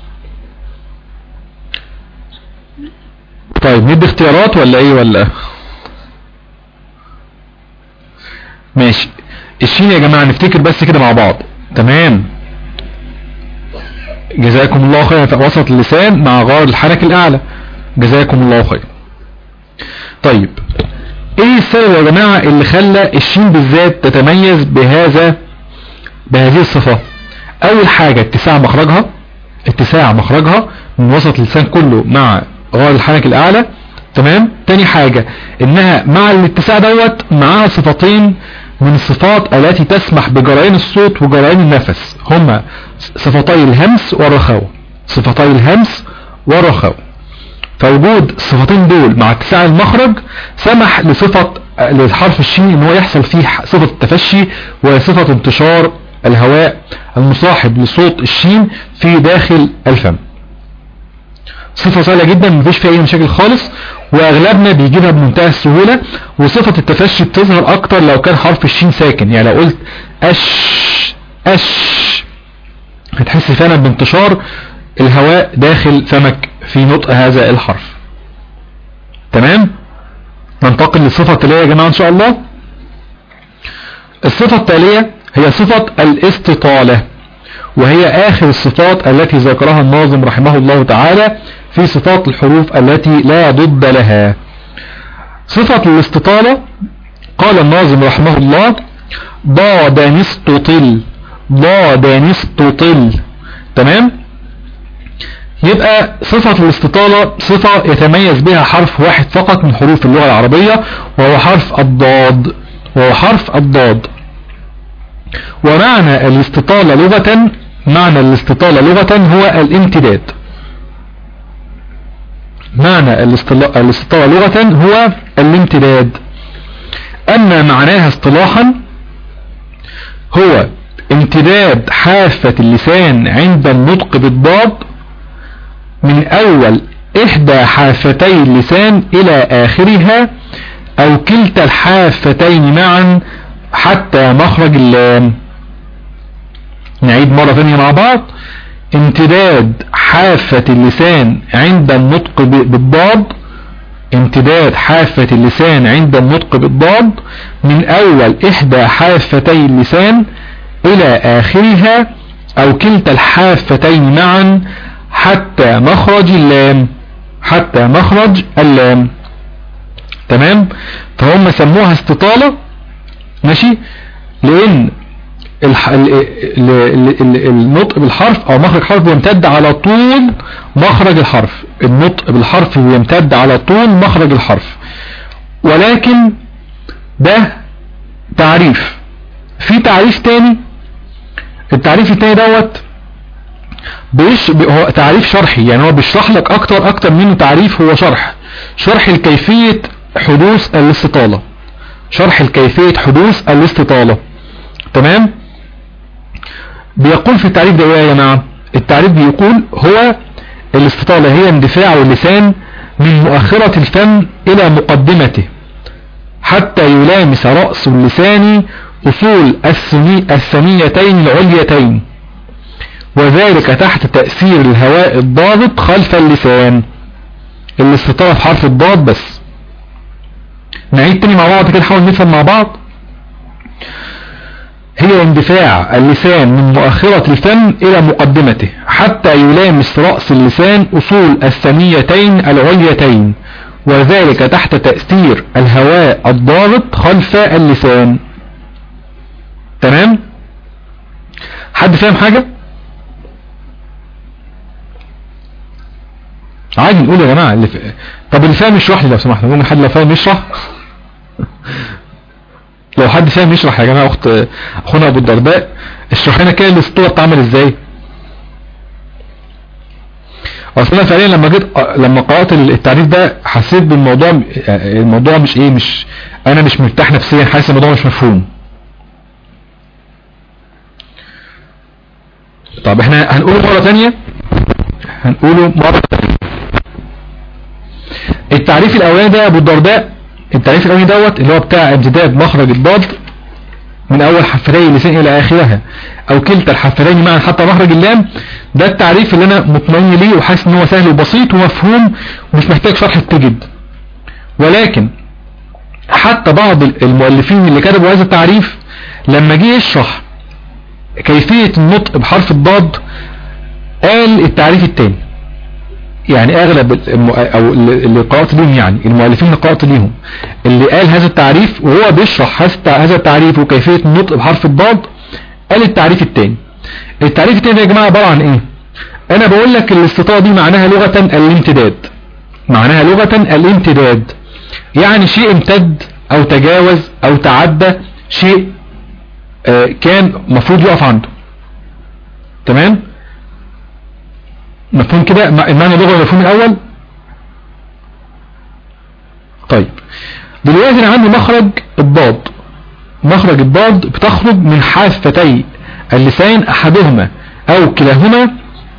طيب ندي اختيارات ولا ايه ولا ماشي الشين يا جماعة نفتكر بس كده مع بعض تمام جزاكم الله خيرا في وسط اللسان مع غار الحنك الاعلى جزاكم الله خير طيب ايه السبب يا جماعة اللي خلى الشين بالذات تتميز بهذا بهذه الصفة اول حاجة اتساع مخرجها اتساع مخرجها من وسط اللسان كله مع غار الحنك الاعلى تمام تاني حاجة انها مع الاتساع دوت معاها صفتين من الصفات التي تسمح بجريان الصوت وجريان النفس هما صفتي الهمس والرخاوة صفتي الهمس والرخاوة فوجود الصفتين دول مع اتساع المخرج سمح لصفة للحرف الشين ان هو يحصل فيه صفة التفشي وصفة انتشار الهواء المصاحب لصوت الشين في داخل الفم صفة سهلة جدا مفيش فيها اي مشاكل خالص واغلبنا بيجيبها بمنتهى السهولة وصفة التفشي بتظهر اكتر لو كان حرف الشين ساكن يعني لو قلت اش اش هتحس فعلا بانتشار الهواء داخل فمك في نطق هذا الحرف تمام ننتقل للصفة التالية يا جماعة ان شاء الله الصفة التالية هي صفة الاستطالة وهي آخر الصفات التي ذكرها الناظم رحمه الله تعالى في صفات الحروف التي لا ضد لها صفة الاستطالة قال الناظم رحمه الله ضاد نستطل ضاد نستطل تمام يبقى صفة الاستطالة صفة يتميز بها حرف واحد فقط من حروف اللغة العربية وهو حرف الضاد وهو حرف الضاد ومعنى الاستطالة لغة معنى الاستطالة لغة هو الامتداد معنى الاستطالة لغة هو الامتداد اما معناها اصطلاحا هو امتداد حافة اللسان عند النطق بالضاد من اول احدى حافتي اللسان الى اخرها او كلتا الحافتين معا حتى مخرج اللام نعيد مرة ثانية مع بعض امتداد حافة اللسان عند النطق بالضاد امتداد حافة اللسان عند النطق بالضاد من اول احدى حافتي اللسان الى اخرها او كلتا الحافتين معا حتى مخرج اللام حتى مخرج اللام تمام فهم سموها استطالة ماشي لان الح... ال... ال... ال... النطق بالحرف او مخرج حرف بيمتد على طول مخرج الحرف النطق بالحرف بيمتد على طول مخرج الحرف ولكن ده تعريف في تعريف تاني التعريف التاني دوت بيش هو تعريف شرحي يعني هو بيشرح لك اكتر اكتر منه تعريف هو شرح شرح الكيفية حدوث الاستطالة شرح الكيفية حدوث الاستطالة تمام بيقول في التعريف ده ايه يا جماعة التعريف بيقول هو الاستطالة هي اندفاع اللسان من مؤخرة الفم الى مقدمته حتى يلامس رأس اللسان اصول الثنيتين العليتين وذلك تحت تأثير الهواء الضاغط خلف اللسان الاستطالة في حرف الضاد بس نعيد تاني مع بعض كده نحاول نفهم مع بعض هي اندفاع اللسان من مؤخرة الفم الى مقدمته حتى يلامس رأس اللسان اصول الثنيتين العليتين وذلك تحت تأثير الهواء الضاغط خلف اللسان تمام حد فاهم حاجة عادي نقول يا جماعة اللي ف... طب اللي فاهم يشرح لي لو سمحت ممكن حد لو فاهم يشرح لو حد فاهم يشرح يا جماعة اخت اخونا ابو الدرداء اشرح لنا كده الاسطوره بتعمل ازاي اصلا فعليا لما جيت لما قرات التعريف ده حسيت بالموضوع الموضوع مش ايه مش انا مش مرتاح نفسيا حاسس الموضوع مش مفهوم طب احنا هنقوله مرة تانية هنقوله مرة تانية التعريف الاولاني ده ابو الدرداء التعريف الاولاني دوت اللي هو بتاع امتداد مخرج الضاد من اول حفتي اللسان الى اخرها او كلتا الحفتين معا حتى مخرج اللام ده التعريف اللي انا مطمئن ليه وحاسس ان هو سهل وبسيط ومفهوم ومش محتاج شرح تجد ولكن حتى بعض المؤلفين اللي كتبوا هذا التعريف لما جه يشرح كيفية النطق بحرف الضاد قال التعريف التاني يعني اغلب الم... او اللي قرأت لهم يعني المؤلفين اللي قرأت ليهم اللي قال هذا التعريف وهو بيشرح هذا التعريف وكيفية النطق بحرف الضاد قال التعريف التاني التعريف التاني يا جماعة عبارة عن ايه انا بقول لك الاستطاعة دي معناها لغة الامتداد معناها لغة الامتداد يعني شيء امتد او تجاوز او تعدى شيء آه كان مفروض يقف عنده تمام مفهوم كده المعنى اللغوي المفهوم الاول طيب دلوقتي انا عندي مخرج الضاد مخرج الضاد بتخرج من حافتي اللسان احدهما او كلاهما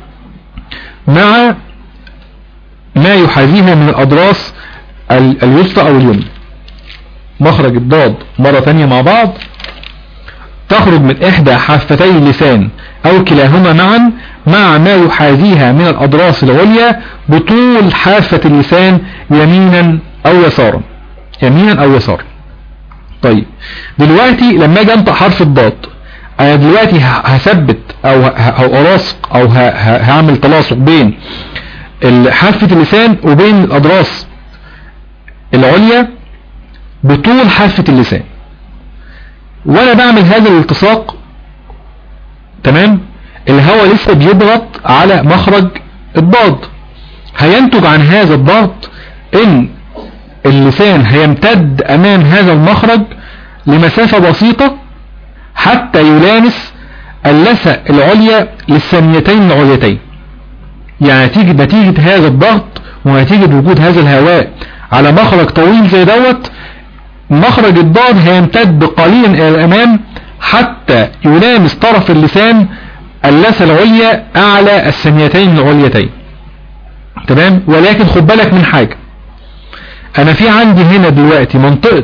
مع ما يحاذيها من الاضراس اليسرى او اليمنى مخرج الضاد مرة ثانية مع بعض تخرج من احدى حافتي اللسان او كلاهما معا مع ما يحاذيها من الاضراس العليا بطول حافة اللسان يمينا او يسارا يمينا او يسارا طيب دلوقتي لما اجي انطق حرف الضاد انا دلوقتي هثبت او هأراصق او هعمل تلاصق بين حافة اللسان وبين الاضراس العليا بطول حافة اللسان وانا بعمل هذا الالتصاق تمام الهواء لسه بيضغط على مخرج الضاد هينتج عن هذا الضغط ان اللسان هيمتد امام هذا المخرج لمسافة بسيطة حتى يلامس اللثة العليا للثانيتين العليتين يعني نتيجة, نتيجة هذا الضغط ونتيجة وجود هذا الهواء على مخرج طويل زي دوت مخرج الضاد هيمتد قليلا الى الامام حتى يلامس طرف اللسان اللثة العليا اعلى الثنيتين العليتين تمام ولكن خد بالك من حاجة انا في عندي هنا دلوقتي منطقة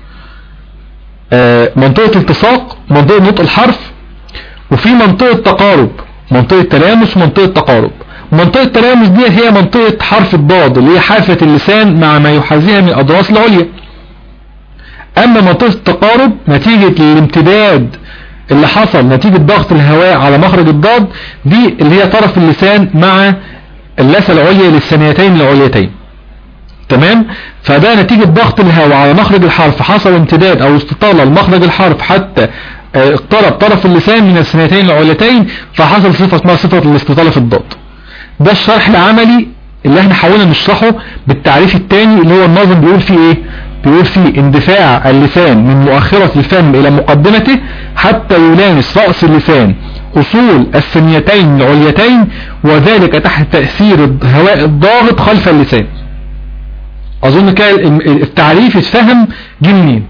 آه منطقة التصاق منطقة نطق الحرف وفي منطقة تقارب منطقة تلامس ومنطقة تقارب منطقة التلامس دي هي منطقة حرف الضاد اللي هي حافة اللسان مع ما يحاذيها من الأضراس العليا أما منطقة التقارب نتيجة الامتداد اللي حصل نتيجة ضغط الهواء على مخرج الضاد دي اللي هي طرف اللسان مع اللثة العليا للثنيتين العليتين تمام فده نتيجة ضغط الهواء على مخرج الحرف حصل امتداد او استطالة لمخرج الحرف حتى اه، اقترب طرف اللسان من الثنيتين العليتين فحصل صفة اسمها صفة الاستطالة في الضاد ده الشرح العملي اللي احنا حاولنا نشرحه بالتعريف الثاني اللي هو الناظم بيقول فيه ايه بيقول فيه اندفاع اللسان من مؤخرة الفم الى مقدمته حتى يلامس رأس اللسان اصول الثنيتين العليتين وذلك تحت تأثير الهواء الضاغط خلف اللسان اظن كده التعريف اتفهم جه منين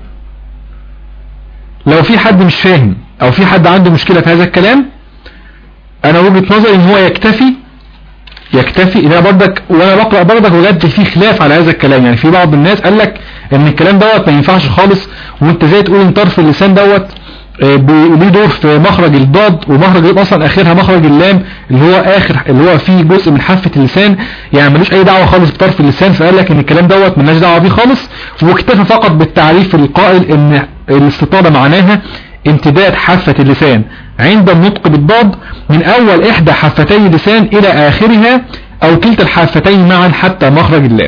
لو في حد مش فاهم او في حد عنده مشكلة في هذا الكلام انا وجهة نظري ان هو يكتفي يكتفي ان انا برضك وانا بقرا برضك وجدت في خلاف على هذا الكلام يعني في بعض الناس قال لك ان الكلام دوت ما ينفعش خالص وانت ازاي تقول ان طرف اللسان دوت آه، بي- ليه دور في مخرج الضاد ومخرج الضاد اصلا اخرها مخرج اللام اللي هو اخر اللي هو فيه جزء من حافه اللسان يعني ملوش اي دعوه خالص بطرف اللسان فقال لك ان الكلام دوت ملناش دعوه بيه خالص واكتفى فقط بالتعريف القائل ان الاستطاله معناها امتداد حافه اللسان عند النطق بالضاد من اول احدى حافتي اللسان الى اخرها او كلتا الحافتين معا حتى مخرج اللام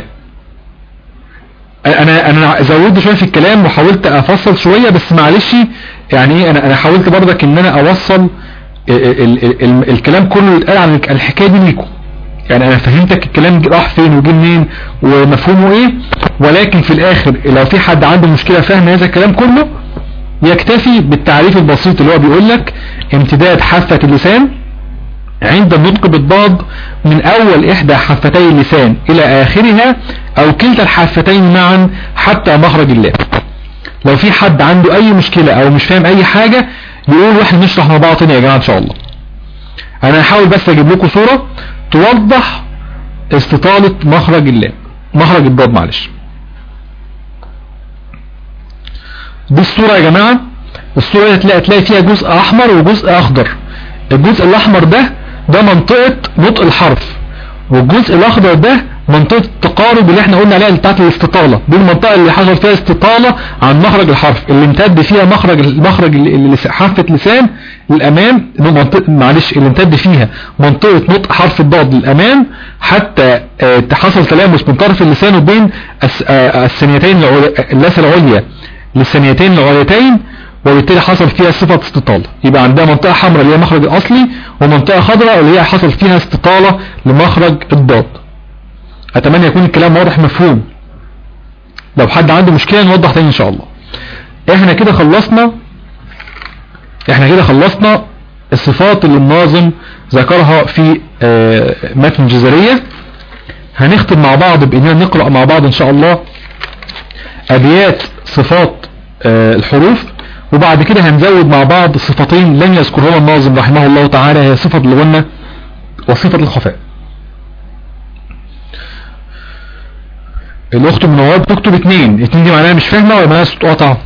انا انا زودت شويه في الكلام وحاولت افصل شويه بس معلش يعني ايه انا انا حاولت برضك ان انا اوصل ال ال ال الكلام كله اللي اتقال عن الحكايه دي ليكم يعني انا فهمتك الكلام راح فين وجه منين ومفهومه ايه ولكن في الاخر لو في حد عنده مشكله فاهم هذا الكلام كله يكتفي بالتعريف البسيط اللي هو بيقول لك امتداد حافه اللسان عند النطق بالضاد من اول احدى حافتي اللسان الى اخرها او كلتا الحافتين معا حتى مخرج اللام لو في حد عنده اي مشكلة او مش فاهم اي حاجة يقول واحنا نشرح مع بعض تاني يا جماعة ان شاء الله انا هحاول بس اجيب لكم صورة توضح استطالة مخرج اللام مخرج الضاد معلش دي الصورة يا جماعة الصورة هتلاقي تلاقي فيها جزء احمر وجزء اخضر الجزء الاحمر ده ده منطقة نطق الحرف والجزء الاخضر ده منطقة التقارب اللي احنا قلنا عليها اللي بتاعت الاستطالة دي المنطقة اللي حصل فيها استطالة عن مخرج الحرف اللي امتد فيها مخرج المخرج اللي اللي حافة لسان للامام منطقة معلش اللي امتد فيها منطقة نطق حرف الضاد للامام حتى اه حصل تلامس من طرف اللسان وبين الس- اه الثنيتين العل- اللثة العليا للثنيتين العليتين وبالتالي حصل فيها صفة استطالة يبقى عندها منطقة حمراء اللي هي مخرج الأصلي ومنطقة خضراء اللي هي حصل فيها استطالة لمخرج الضاد أتمنى يكون الكلام واضح مفهوم لو حد عنده مشكلة نوضح تاني إن شاء الله احنا كده خلصنا احنا كده خلصنا الصفات اللي الناظم ذكرها في آه، متن الجزرية هنختم مع بعض بإننا نقرأ مع بعض إن شاء الله أبيات صفات آه، الحروف وبعد كده هنزود مع بعض صفتين لم يذكرهما الناظم رحمه الله تعالى هي صفة الغنة وصفة الخفاء الأخت منواب تكتب اتنين اتنين دي معناها مش فاهمة ولا معناها صوت قطع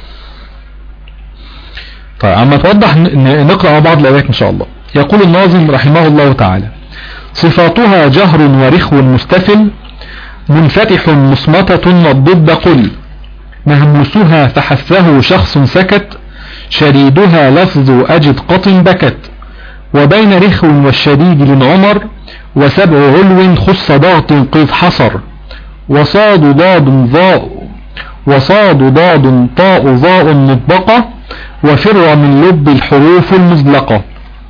طيب عما توضح ن- ن- نقرأ مع بعض الآيات إن شاء الله يقول الناظم رحمه الله تعالى صفاتها جهر ورخو مستفل منفتح مصمتة والضد قل مهمسها فحثه شخص سكت شديدها لفظ أجد قط بكت وبين رخو والشديد للعمر وسبع علو خص ضغط قيد حصر وصاد ضاد ضاء وصاد ضاد طاء ضاء مطبقة وفر من لب الحروف المزلقة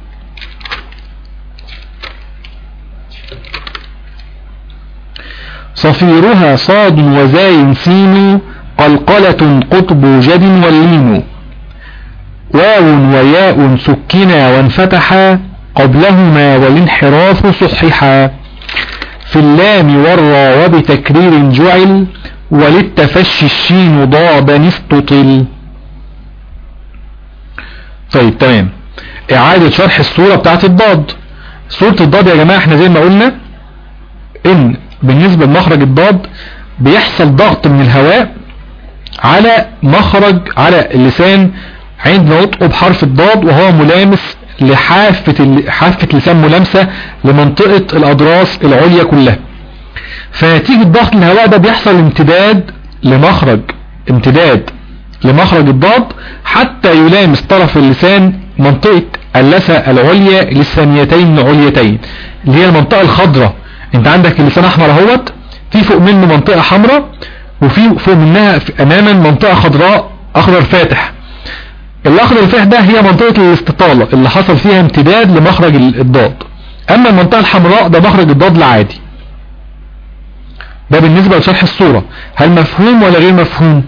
صفيرها صاد وزاي سين قلقلة قطب جد واللين واو وياء سكنا وانفتحا قبلهما والانحراف صححا في اللام والراء وبتكرير جعل وللتفشي الشين ضابا استطل طيب تمام اعادة شرح الصورة بتاعت الضاد صورة الضاد يا جماعة احنا زي ما قلنا ان بالنسبة لمخرج الضاد بيحصل ضغط من الهواء على مخرج على اللسان عند نطقه بحرف الضاد وهو ملامس لحافة حافة لسان ملامسة لمنطقة الأضراس العليا كلها فنتيجة ضغط الهواء ده بيحصل امتداد لمخرج امتداد لمخرج الضاد حتى يلامس طرف اللسان منطقة اللثة العليا للثانيتين العليتين اللي هي المنطقة الخضراء انت عندك اللسان احمر اهوت في فوق منه منطقة حمراء وفي فوق منها اماما منطقة خضراء اخضر فاتح الاخضر الفاتح ده هي منطقة الاستطالة اللي حصل فيها امتداد لمخرج الضاد اما المنطقة الحمراء ده مخرج الضاد العادي ده بالنسبة لشرح الصورة هل مفهوم ولا غير مفهوم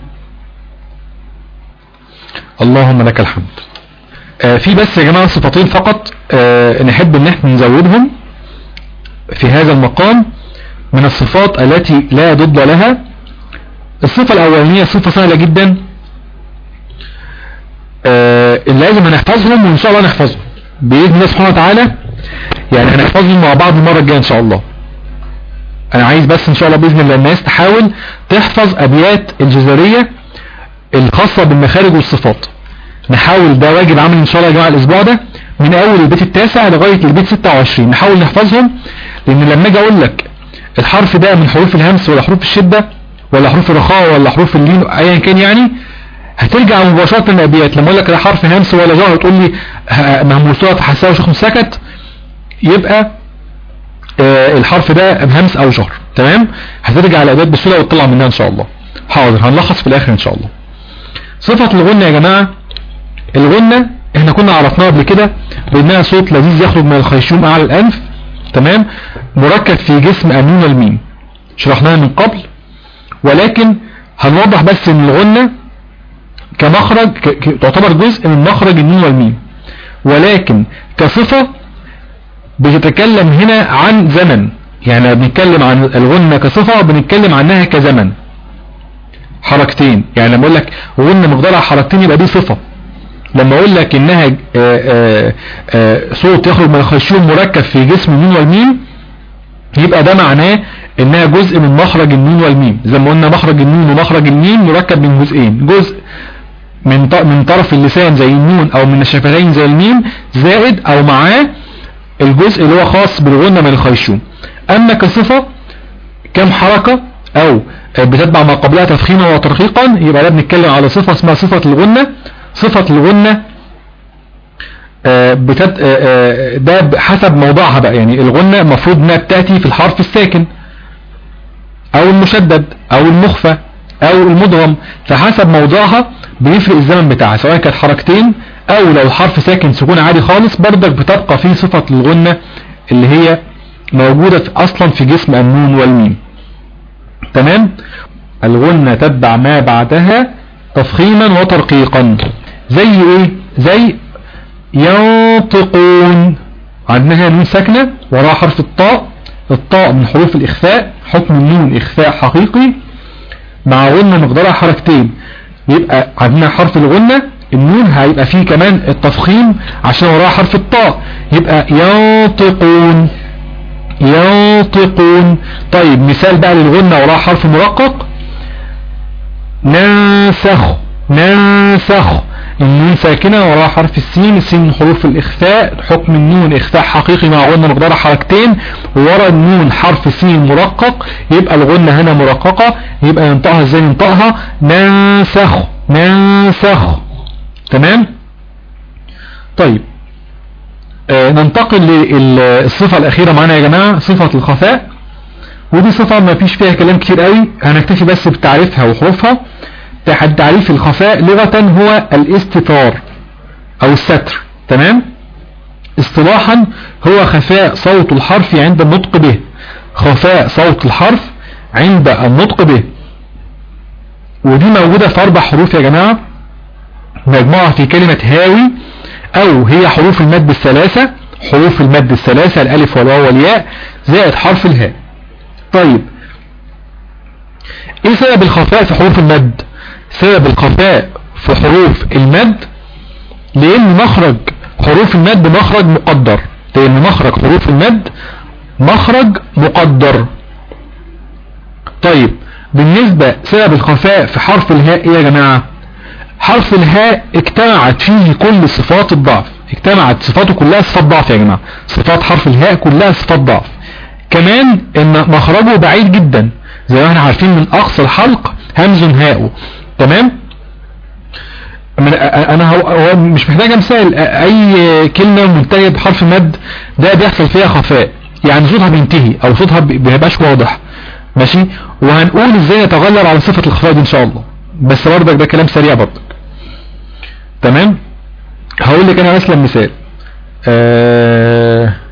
اللهم لك الحمد آه في بس يا جماعة صفتين فقط آه نحب ان احنا نزودهم في هذا المقام من الصفات التي لا ضد لها الصفة الاولانية صفة سهلة جدا آه اللي لازم هنحفظهم وان شاء الله نحفظهم بإذن الله سبحانه وتعالى يعني هنحفظهم مع بعض المرة الجاية ان شاء الله انا عايز بس ان شاء الله باذن الله الناس تحاول تحفظ ابيات الجزرية الخاصة بالمخارج والصفات نحاول ده واجب عمل ان شاء الله يا جماعة الاسبوع ده من اول البيت التاسع لغاية البيت 26 نحاول نحفظهم لان لما اجي اقول لك الحرف ده من حروف الهمس ولا حروف الشدة ولا حروف الرخاء ولا حروف اللين ايا كان يعني هترجع مباشرة للابيات لما اقول لك لا حرف همس ولا جهر تقول لي مهموسوها فحسها وشيخ سكت يبقى آه الحرف ده همس او جهر تمام هترجع الابيات بسهوله وتطلع منها ان شاء الله حاضر هنلخص في الاخر ان شاء الله صفة الغنة يا جماعة الغنة احنا كنا عرفناها قبل كده بانها صوت لذيذ يخرج من الخيشوم اعلى الانف تمام مركب في جسم النون والميم شرحناها من قبل ولكن هنوضح بس ان الغنة كمخرج تعتبر جزء من مخرج النون والميم ولكن كصفة بتتكلم هنا عن زمن يعني بنتكلم عن الغنة كصفة بنتكلم عنها كزمن حركتين يعني لما اقول لك غنة مقدارها حركتين يبقى دي صفة لما اقول لك انها آآ آآ صوت يخرج من الخيشوم مركب في جسم النون والميم يبقى ده معناه انها جزء من مخرج النون والميم زي ما قلنا مخرج النون ومخرج الميم مركب من جزئين جزء من من طرف اللسان زي النون او من الشفتين زي الميم زائد او معاه الجزء اللي هو خاص بالغنة من الخيشوم اما كصفة كم حركة او بتتبع ما قبلها تفخيما وترقيقا يبقى ده بنتكلم على صفة اسمها صفة الغنة صفة الغنة بتد... ده حسب موضعها بقى يعني الغنة المفروض انها بتأتي في الحرف الساكن او المشدد او المخفى او المدغم فحسب موضعها بيفرق الزمن بتاعها سواء كانت حركتين او لو الحرف ساكن سكون عادي خالص برضك بتبقى فيه صفة الغنة اللي هي موجودة في اصلا في جسم النون والميم تمام الغنة تتبع ما بعدها تفخيما وترقيقا زي ايه زي ينطقون عندنا نون ساكنة وراها حرف الطاء الطاء من حروف الاخفاء حكم النون اخفاء حقيقي مع غنة مقدارها حركتين يبقى عندنا حرف الغنة النون هيبقى فيه كمان التفخيم عشان وراها حرف الطاء يبقى ينطقون ينطقون طيب مثال بقى للغنة وراها حرف مرقق ننسخ ننسخ النون ساكنة وراها حرف السين السين من حروف الإخفاء حكم النون إخفاء حقيقي مع غنة مقدارها حركتين ورا النون حرف سين مرقق يبقى الغنة هنا مرققة يبقى ينطقها ازاي ينطقها ننسخ ننسخ تمام طيب آه ننتقل للصفة الأخيرة معنا يا جماعة صفة الخفاء ودي صفة ما فيش فيها كلام كتير قوي هنكتفي بس بتعريفها وحروفها تعريف الخفاء لغة هو الاستتار او الستر تمام اصطلاحا هو خفاء صوت الحرف عند النطق به خفاء صوت الحرف عند النطق به ودي موجودة في اربع حروف يا جماعة مجموعة في كلمة هاوي او هي حروف المد الثلاثة حروف المد الثلاثة الالف والواو والياء زائد حرف الهاء طيب ايه سبب الخفاء في حروف المد سبب الخفاء في حروف المد لان مخرج حروف المد مخرج مقدر لان مخرج حروف المد مخرج مقدر طيب بالنسبة سبب الخفاء في حرف الهاء ايه يا جماعة حرف الهاء اجتمعت فيه كل صفات الضعف اجتمعت صفاته كلها صفات ضعف يا جماعة صفات حرف الهاء كلها صفات ضعف كمان ان مخرجه بعيد جدا زي ما احنا عارفين من اقصى الحلق همز هاء تمام من انا هو, هو مش محتاج مثال اي كلمة منتهية بحرف مد ده بيحصل فيها خفاء يعني صوتها بينتهي او صوتها بيبقاش واضح ماشي وهنقول ازاي نتغلب على صفة الخفاء دي ان شاء الله بس برضك ده كلام سريع برضك تمام هقول لك انا مثلا مثال آه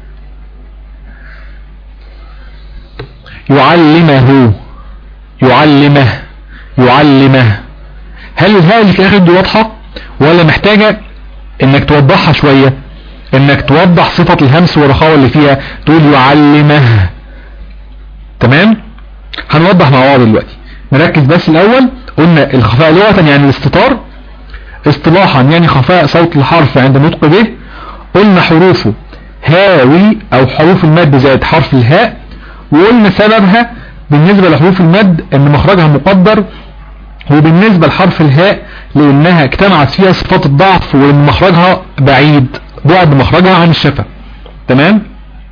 يعلمه يعلمه يعلمه هل الهاء اللي في الاخر دي واضحة ولا محتاجة انك توضحها شوية انك توضح صفة الهمس والرخاوة اللي فيها تقول يعلمه تمام هنوضح مع بعض دلوقتي نركز بس الاول قلنا الخفاء لغة يعني الاستطار اصطلاحا يعني خفاء صوت الحرف عند نطق به قلنا حروفه هاوي او حروف المد زائد حرف الهاء وقلنا سببها بالنسبة لحروف المد ان مخرجها مقدر وبالنسبة لحرف الهاء لانها اجتمعت فيها صفات الضعف وان مخرجها بعيد بعد مخرجها عن الشفة تمام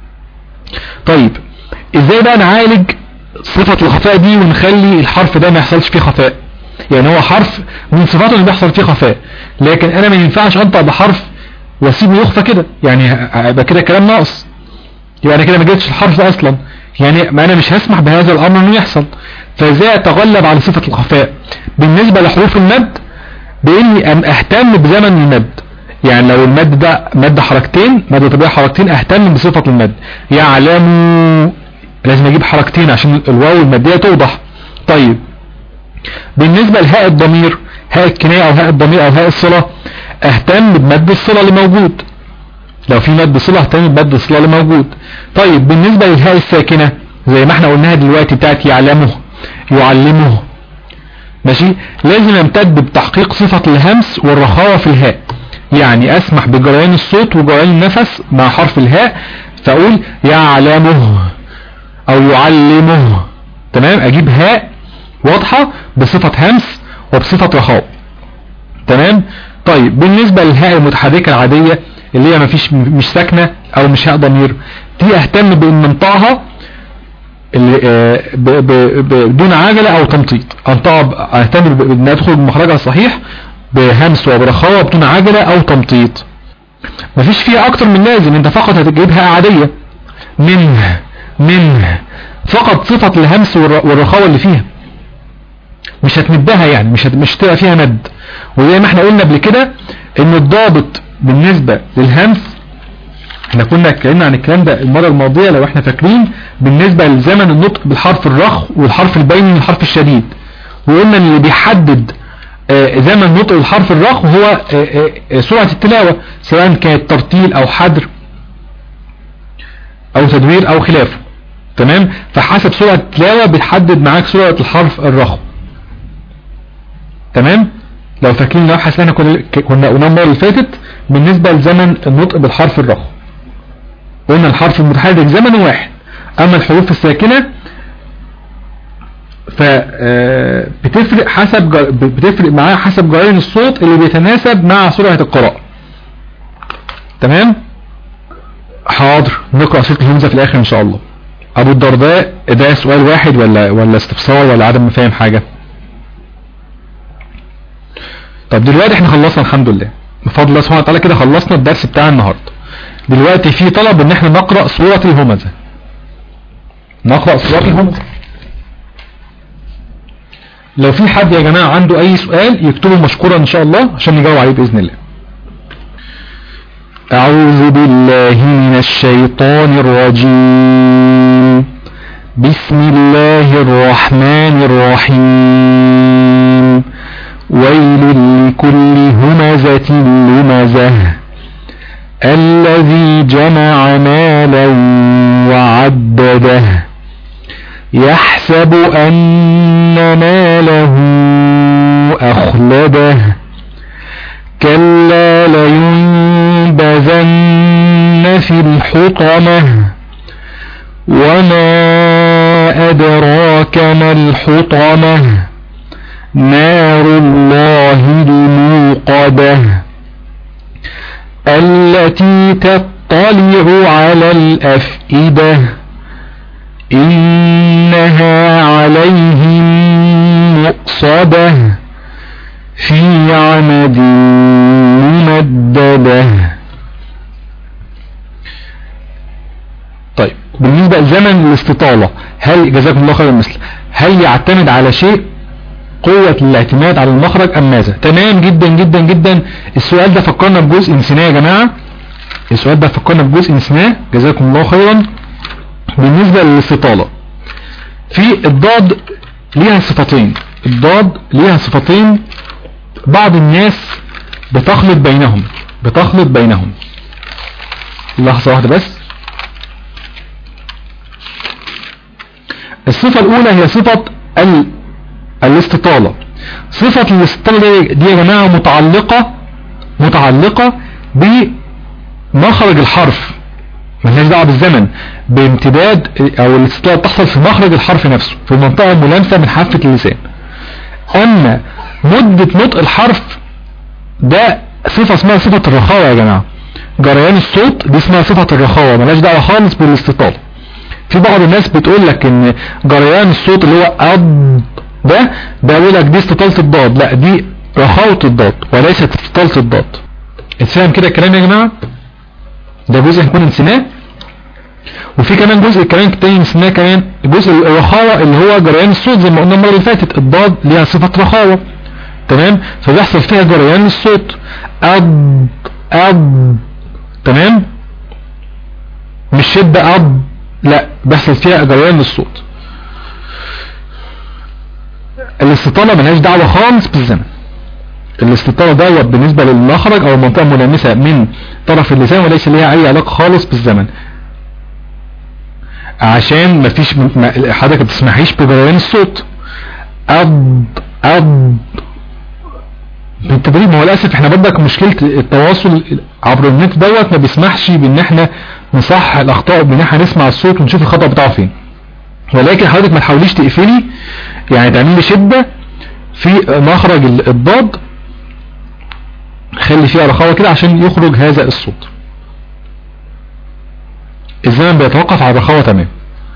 طيب ازاي بقى نعالج صفة الخفاء دي ونخلي الحرف ده ما يحصلش فيه خفاء يعني هو حرف من صفاته اللي بيحصل فيه خفاء لكن انا ما ينفعش انطق بحرف واسيبه يخفى كده يعني يبقى كده كلام ناقص يبقى انا كده ما جبتش الحرف اصلا يعني ما انا مش هسمح بهذا الامر انه يحصل فازاي اتغلب على صفة الخفاء بالنسبة لحروف المد باني ام اهتم بزمن المد يعني لو المد ده مد حركتين مد طبيعي حركتين اهتم بصفة المد يعلم لازم اجيب حركتين عشان الواو المادية توضح طيب بالنسبة لهاء الضمير هاء الكناية او هاء الضمير او هاء الصلة اهتم بمد الصلة اللي موجود لو في مد صلة اهتم بمد الصلة اللي موجود طيب بالنسبة للهاء الساكنة زي ما احنا قلناها دلوقتي بتاعت يعلمه يعلمه ماشي لازم امتد بتحقيق صفة الهمس والرخاوة في الهاء يعني اسمح بجريان الصوت وجريان النفس مع حرف الهاء فاقول يعلمه او يعلمه تمام اجيب هاء واضحة بصفة همس وبصفة رخاء تمام طيب بالنسبة للهاء المتحركة العادية اللي هي مفيش مش ساكنة او مش هاء ضمير دي اهتم بان انطقها بدون عجلة او تمطيط انطقها اهتم بان ادخل بمخرجها الصحيح بهمس وبرخاوة بدون عجلة او تمطيط مفيش فيها اكتر من لازم انت فقط هتجيبها عادية من من فقط صفة الهمس والرخاوة اللي فيها مش هتمدها يعني مش مش هتبقى فيها مد وزي ما احنا قلنا قبل كده ان الضابط بالنسبة للهمس احنا كنا اتكلمنا عن الكلام ده المرة الماضية لو احنا فاكرين بالنسبة لزمن النطق بالحرف الرخ والحرف البين والحرف الشديد وقلنا ان اللي بيحدد آه زمن نطق الحرف الرخ هو آه آه سرعة التلاوة سواء كانت ترتيل او حدر او تدوير او خلافه تمام فحسب سرعة التلاوة بتحدد معاك سرعة الحرف الرخو تمام لو فاكرين لو حسنا كنا كنا قلنا المره اللي فاتت بالنسبة لزمن النطق بالحرف الرخو قلنا الحرف المتحرك زمن واحد اما الحروف الساكنة ف بتفرق حسب بتفرق معاه حسب جرين الصوت اللي بيتناسب مع سرعة القراءة تمام حاضر نقرأ سورة الهمزة في الاخر ان شاء الله ابو الدرداء ده سؤال واحد ولا ولا استفسار ولا عدم مفاهم حاجة طب دلوقتي احنا خلصنا الحمد لله بفضل الله سبحانه وتعالى كده خلصنا الدرس بتاع النهاردة دلوقتي في طلب ان احنا نقرأ سورة الهمزة نقرأ سورة الهمزة لو في حد يا جماعة عنده اي سؤال يكتبه مشكورا ان شاء الله عشان نجاوب عليه بإذن الله أعوذ بالله من الشيطان الرجيم بسم الله الرحمن الرحيم ويل لكل همزة لمزة الذي جمع مالا وعدده يحسب أن ماله أخلده كلا لينبذن في الحطمة وما أدراك ما الحطمة نار الله الموقدة التي تطلع على الأفئدة إنها عليهم مؤصدة في عمد ممددة طيب بالنسبة لزمن الاستطالة هل جزاكم الله خيرا مثل هل يعتمد على شيء قوة الاعتماد على المخرج ام ماذا تمام جدا جدا جدا السؤال ده فكرنا بجزء نسيناه يا جماعة السؤال ده فكرنا بجزء نسيناه جزاكم الله خيرا بالنسبة للاستطالة في الضاد ليها صفتين الضاد ليها صفتين بعض الناس بتخلط بينهم بتخلط بينهم لحظة واحدة بس الصفة الأولى هي صفة ال... الاستطالة صفة الاستطالة دي يا جماعة متعلقة متعلقة بمخرج الحرف ملهاش دعوه بالزمن بامتداد او الاستطالة بتحصل في مخرج الحرف نفسه في المنطقة الملامسة من حافة اللسان اما مدة نطق الحرف ده صفة اسمها صفة الرخاوة يا جماعة جريان الصوت دي اسمها صفة الرخاوة ملهاش دعوة خالص بالاستطالة في بعض الناس بتقول لك ان جريان الصوت اللي هو أض ده بقول لك دي استطالة الضاد لا دي رخاوة الضاد وليست استطالة الضاد اتفهم كده الكلام يا جماعة ده جزء هنكون نسيناه وفي كمان جزء كمان تاني نسيناه كمان جزء الرخاوة اللي هو جريان الصوت زي ما قلنا المرة اللي فاتت الضاد ليها صفة رخاوة تمام فبيحصل فيها جريان الصوت أض أض تمام مش شدة أض لا بيحصل فيها جريان للصوت الاستطالة ملهاش دعوة خالص بالزمن الاستطالة دوت بالنسبة للمخرج او المنطقة الملامسة من طرف اللسان وليس ليها اي علاقة خالص بالزمن عشان مفيش ما حضرتك ما بتسمحيش بجريان الصوت أض أض بالتدريب ما هو للاسف احنا بدك مشكلة التواصل عبر النت دوت ما بيسمحش بان احنا نصحح الاخطاء بان احنا نسمع الصوت ونشوف الخطأ بتاعه فين ولكن حضرتك ما تحاوليش تقفلي يعني تعملي شدة في مخرج الضاد خلي فيها رخاوة كده عشان يخرج هذا الصوت الزمن بيتوقف على الرخاوة تمام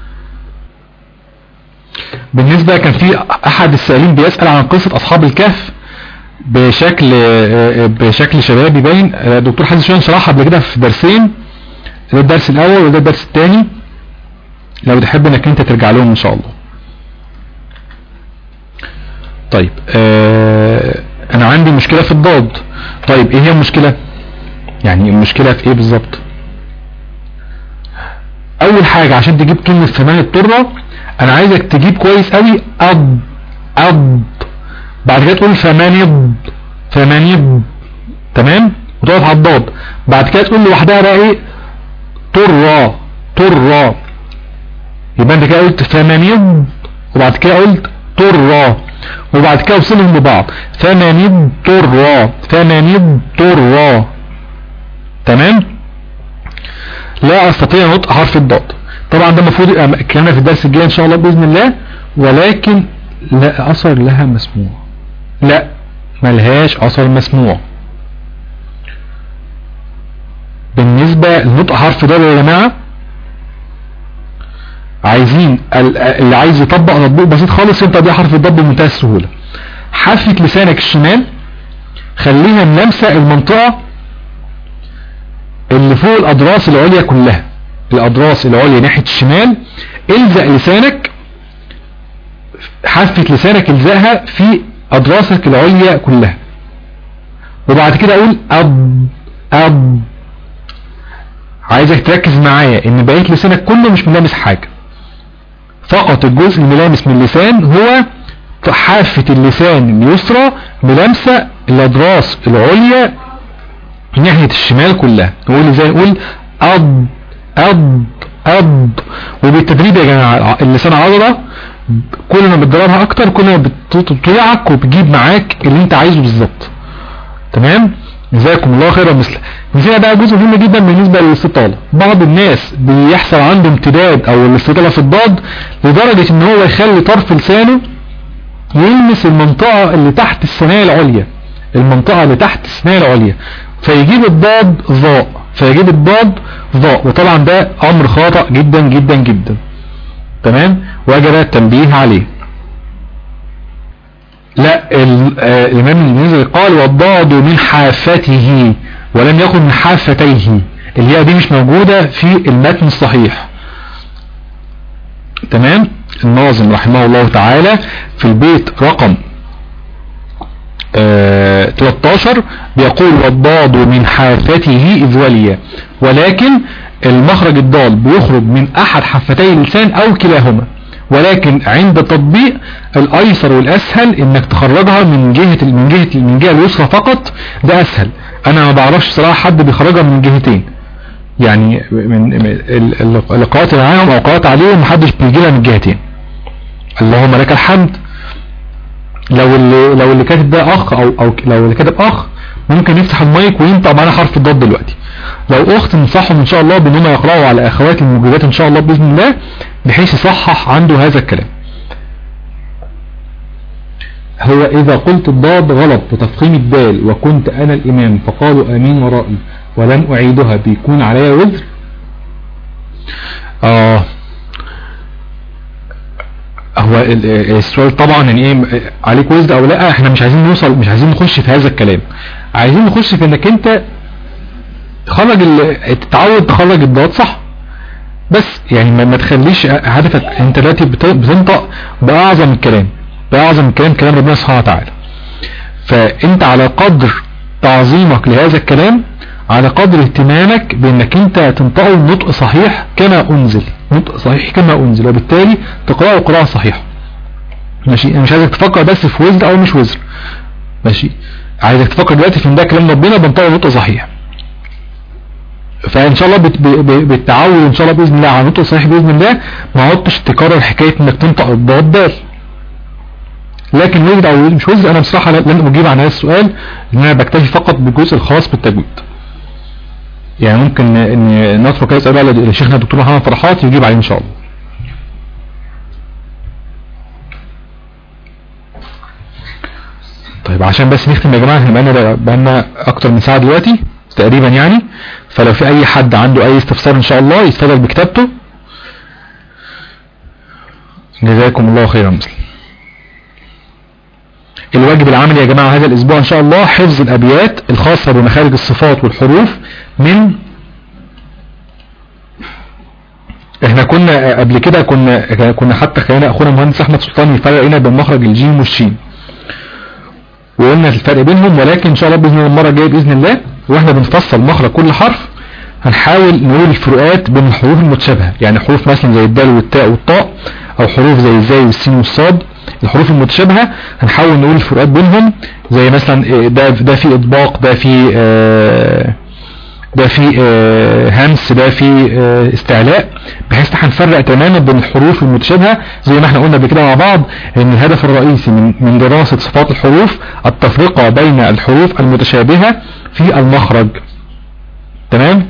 بالنسبة كان في احد السائلين بيسأل عن قصة اصحاب الكهف بشكل بشكل شبابي باين دكتور حازم شوان شرحها قبل كده في درسين ده الدرس الاول وده الدرس الثاني لو تحب انك انت ترجع لهم ان شاء الله طيب آه انا عندي مشكلة في الضاد طيب ايه هي المشكلة يعني المشكلة في ايه بالظبط اول حاجة عشان تجيب كلمة ثمان الطرة انا عايزك تجيب كويس قوي اب اب بعد كده تقول ثمانيض ثمانيض تمام وتقف على الضاد بعد كده تقول لوحدها بقى ايه طرة طرة يبقى انت كده قلت ثمانيض وبعد كده قلت طرة وبعد كده وصلهم ببعض ثمانيض طرة ثمانيض طرة تمام لا استطيع نطق حرف الضاد طبعا ده المفروض يبقى الكلام في الدرس الجاي ان شاء الله باذن الله ولكن لا اثر لها مسموع لا ملهاش اثر مسموع بالنسبة لنطق حرف ضاد يا جماعة عايزين اللي عايز يطبق تطبيق بسيط خالص انت دي حرف الضاد بمنتهى السهولة حافة لسانك الشمال خليها ملامسة المنطقة اللي فوق الاضراس العليا كلها الاضراس العليا ناحية الشمال الزق لسانك حافة لسانك الزقها في اضراسك العليا كلها وبعد كده اقول اب اب عايزك تركز معايا ان بقية لسانك كله مش ملامس حاجة فقط الجزء الملامس من اللسان هو حافة اللسان اليسرى ملامسة الاضراس العليا ناحية الشمال كلها نقول ازاي نقول أض أض أب وبالتدريب يا جماعة اللسان عضلة كل ما بتدربها اكتر كل ما بتطيعك وبتجيب معاك اللي انت عايزه بالظبط تمام جزاكم الله خيرا مثل هنا بقى جزء مهم جدا بالنسبة للاستطالة بعض الناس بيحصل عنده امتداد او الاستطالة في الضاد لدرجة ان هو يخلي طرف لسانه يلمس المنطقة اللي تحت الثنايا العليا المنطقة اللي تحت الثنايا العليا فيجيب الضاد ضاء فيجيب الضاد ضاء وطبعا ده امر خاطئ جدا جدا جدا تمام وجب التنبيه عليه لا آه، الامام المنذري قال والضاد من حافته ولم يكن من حافتيه الياء دي مش موجودة في المتن الصحيح تمام الناظم رحمه الله تعالى في البيت رقم آه 13 بيقول والضاد من حافته إذ ولي ولكن المخرج الضال بيخرج من أحد حفتي اللسان أو كلاهما ولكن عند التطبيق الأيسر والأسهل إنك تخرجها من جهة من جهة من جهة اليسرى فقط ده أسهل أنا ما بعرفش صراحة حد بيخرجها من جهتين يعني من اللي قرأت معاهم أو قرأت عليهم محدش بيجي لها من جهتين اللهم لك الحمد لو اللي لو اللي كاتب ده اخ او او لو اللي كاتب اخ ممكن يفتح المايك وينطق معانا حرف الضاد دلوقتي لو اخت ننصحهم ان شاء الله بانهم يقراوا على اخوات الموجودات ان شاء الله باذن الله بحيث يصحح عنده هذا الكلام هو اذا قلت الضاد غلط بتفخيم الدال وكنت انا الامام فقالوا امين ورائي ولم اعيدها بيكون عليا وزر اه هو السؤال طبعا يعني ايه عليك وزر او لا احنا مش عايزين نوصل مش عايزين نخش في هذا الكلام عايزين نخش في انك انت تخرج تتعود تخرج الضاد صح بس يعني ما تخليش هدفك انت دلوقتي بتنطق باعظم الكلام باعظم الكلام كلام ربنا سبحانه وتعالى فانت على قدر تعظيمك لهذا الكلام على قدر اهتمامك بانك انت تنطقه النطق صحيح كما انزل نطق صحيح كما انزل وبالتالي تقرأه قراءة صحيحة ماشي انا مش عايزك تفكر بس في وزر او مش وزر ماشي عايزك تفكر دلوقتي في ان ده كلام ربنا بنطقه نطق صحيح فان شاء الله بالتعود ان شاء الله باذن الله على نطق صحيح باذن الله ما عدتش تكرر حكايه انك تنطق الضاد دال لكن وزر او مش وزر انا بصراحه لن اجيب عن هذا السؤال لان انا بكتفي فقط بالجزء الخاص بالتجويد يعني ممكن ان نترك كده اسال بقى لشيخنا الدكتور محمد فرحات يجيب عليه ان شاء الله طيب عشان بس نختم يا جماعه احنا بقالنا بقالنا اكتر من ساعه دلوقتي تقريبا يعني فلو في اي حد عنده اي استفسار ان شاء الله يستفسر بكتابته جزاكم الله خيرا مسلم الواجب العملي يا جماعة هذا الاسبوع ان شاء الله حفظ الابيات الخاصة بمخارج الصفات والحروف من احنا كنا قبل كده كنا كنا حتى خلينا اخونا المهندس احمد سلطان يفرق لنا بين مخرج الجيم والشين وقلنا الفرق بينهم ولكن ان شاء الله باذن الله المره الجايه باذن الله واحنا بنفصل مخرج كل حرف هنحاول نقول الفروقات بين الحروف المتشابهه يعني حروف مثلا زي الدال والتاء والطاء او حروف زي الزاي والسين والصاد الحروف المتشابهة هنحاول نقول الفروقات بينهم زي مثلا ده ده في اطباق ده في آه، ده في آه، همس ده في آه، استعلاء بحيث هنفرق تماما بين الحروف المتشابهة زي ما احنا قلنا قبل كده مع بعض ان الهدف الرئيسي من من دراسة صفات الحروف التفرقة بين الحروف المتشابهة في المخرج تمام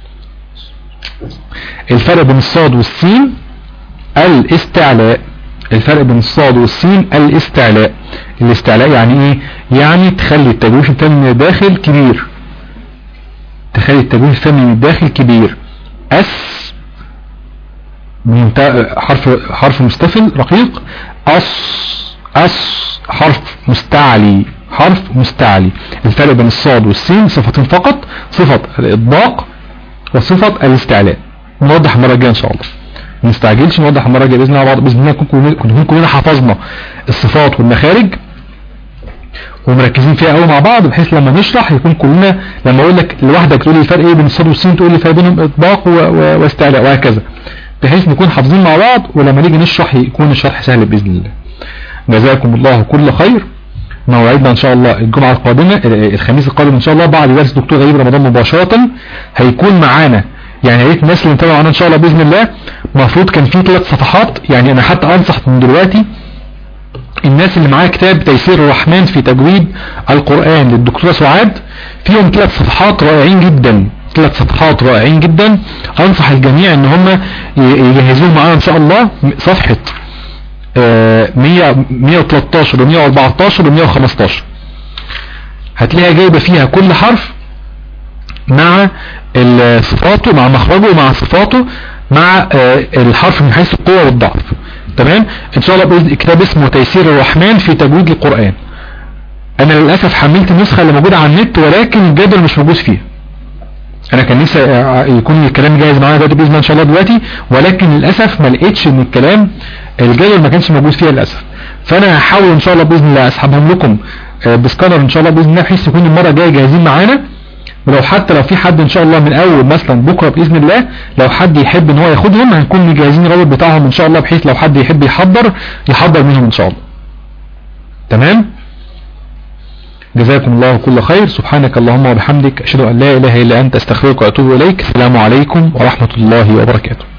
الفرق بين الصاد والسين الاستعلاء الفرق بين الصاد والسين الاستعلاء الاستعلاء يعني ايه يعني تخلي التجويف الفمي من الداخل كبير تخلي التجويف الفمي من الداخل كبير اس حرف حرف مستفل رقيق اس اس حرف مستعلي حرف مستعلي الفرق بين الصاد والسين صفتين فقط صفة الإطباق وصفة الاستعلاء نوضح المرة الجاية إن شاء الله ما نستعجلش نوضح المره الجايه باذن الله بعض باذن الله نكون كلنا حفظنا الصفات والمخارج ومركزين فيها قوي مع بعض بحيث لما نشرح يكون كلنا لما اقول لك لوحدك تقول لي الفرق ايه بين الصاد والسين تقول لي الفرق بينهم اطباق واستعلاء وهكذا بحيث نكون حافظين مع بعض ولما نيجي نشرح يكون الشرح سهل باذن الله جزاكم الله كل خير موعدنا ان شاء الله الجمعة القادمة الخميس القادم ان شاء الله بعد درس الدكتور غريب رمضان مباشرة هيكون معانا يعني يا ريت الناس اللي متابعه معانا ان شاء الله باذن الله المفروض كان في ثلاث صفحات يعني انا حتى انصح من دلوقتي الناس اللي معاها كتاب تيسير الرحمن في تجويد القرآن للدكتورة سعاد فيهم ثلاث صفحات رائعين جدا ثلاث صفحات رائعين جدا انصح الجميع ان هم ي- يجهزوهم معانا ان شاء الله صفحة آه، 100 113 و 114 و 115 هتلاقيها جايبة فيها كل حرف مع ال- صفاته مع مخرجه مع صفاته مع آه، الحرف من حيث القوة والضعف تمام ان شاء الله بإذن كتاب اسمه تيسير الرحمن في تجويد القرآن انا للأسف حملت النسخة اللي موجودة على النت ولكن الجدول مش موجود فيها انا كان نفسي آه، يكون الكلام جاهز معايا دلوقتي باذن الله ان شاء الله دلوقتي ولكن للاسف ما لقيتش ان الكلام الجدول ما كانش موجود فيها للاسف فانا هحاول ان شاء الله باذن الله اسحبهم لكم آه، بسكانر ان شاء الله باذن الله بحيث يكون المره الجايه جاهزين معانا ولو حتى لو في حد ان شاء الله من اول مثلا بكره باذن الله لو حد يحب ان هو ياخدهم هنكون مجهزين الرابط بتاعهم ان شاء الله بحيث لو حد يحب يحضر يحضر منهم ان شاء الله تمام جزاكم الله كل خير سبحانك اللهم وبحمدك اشهد ان لا اله الا انت استغفرك واتوب اليك السلام عليكم ورحمه الله وبركاته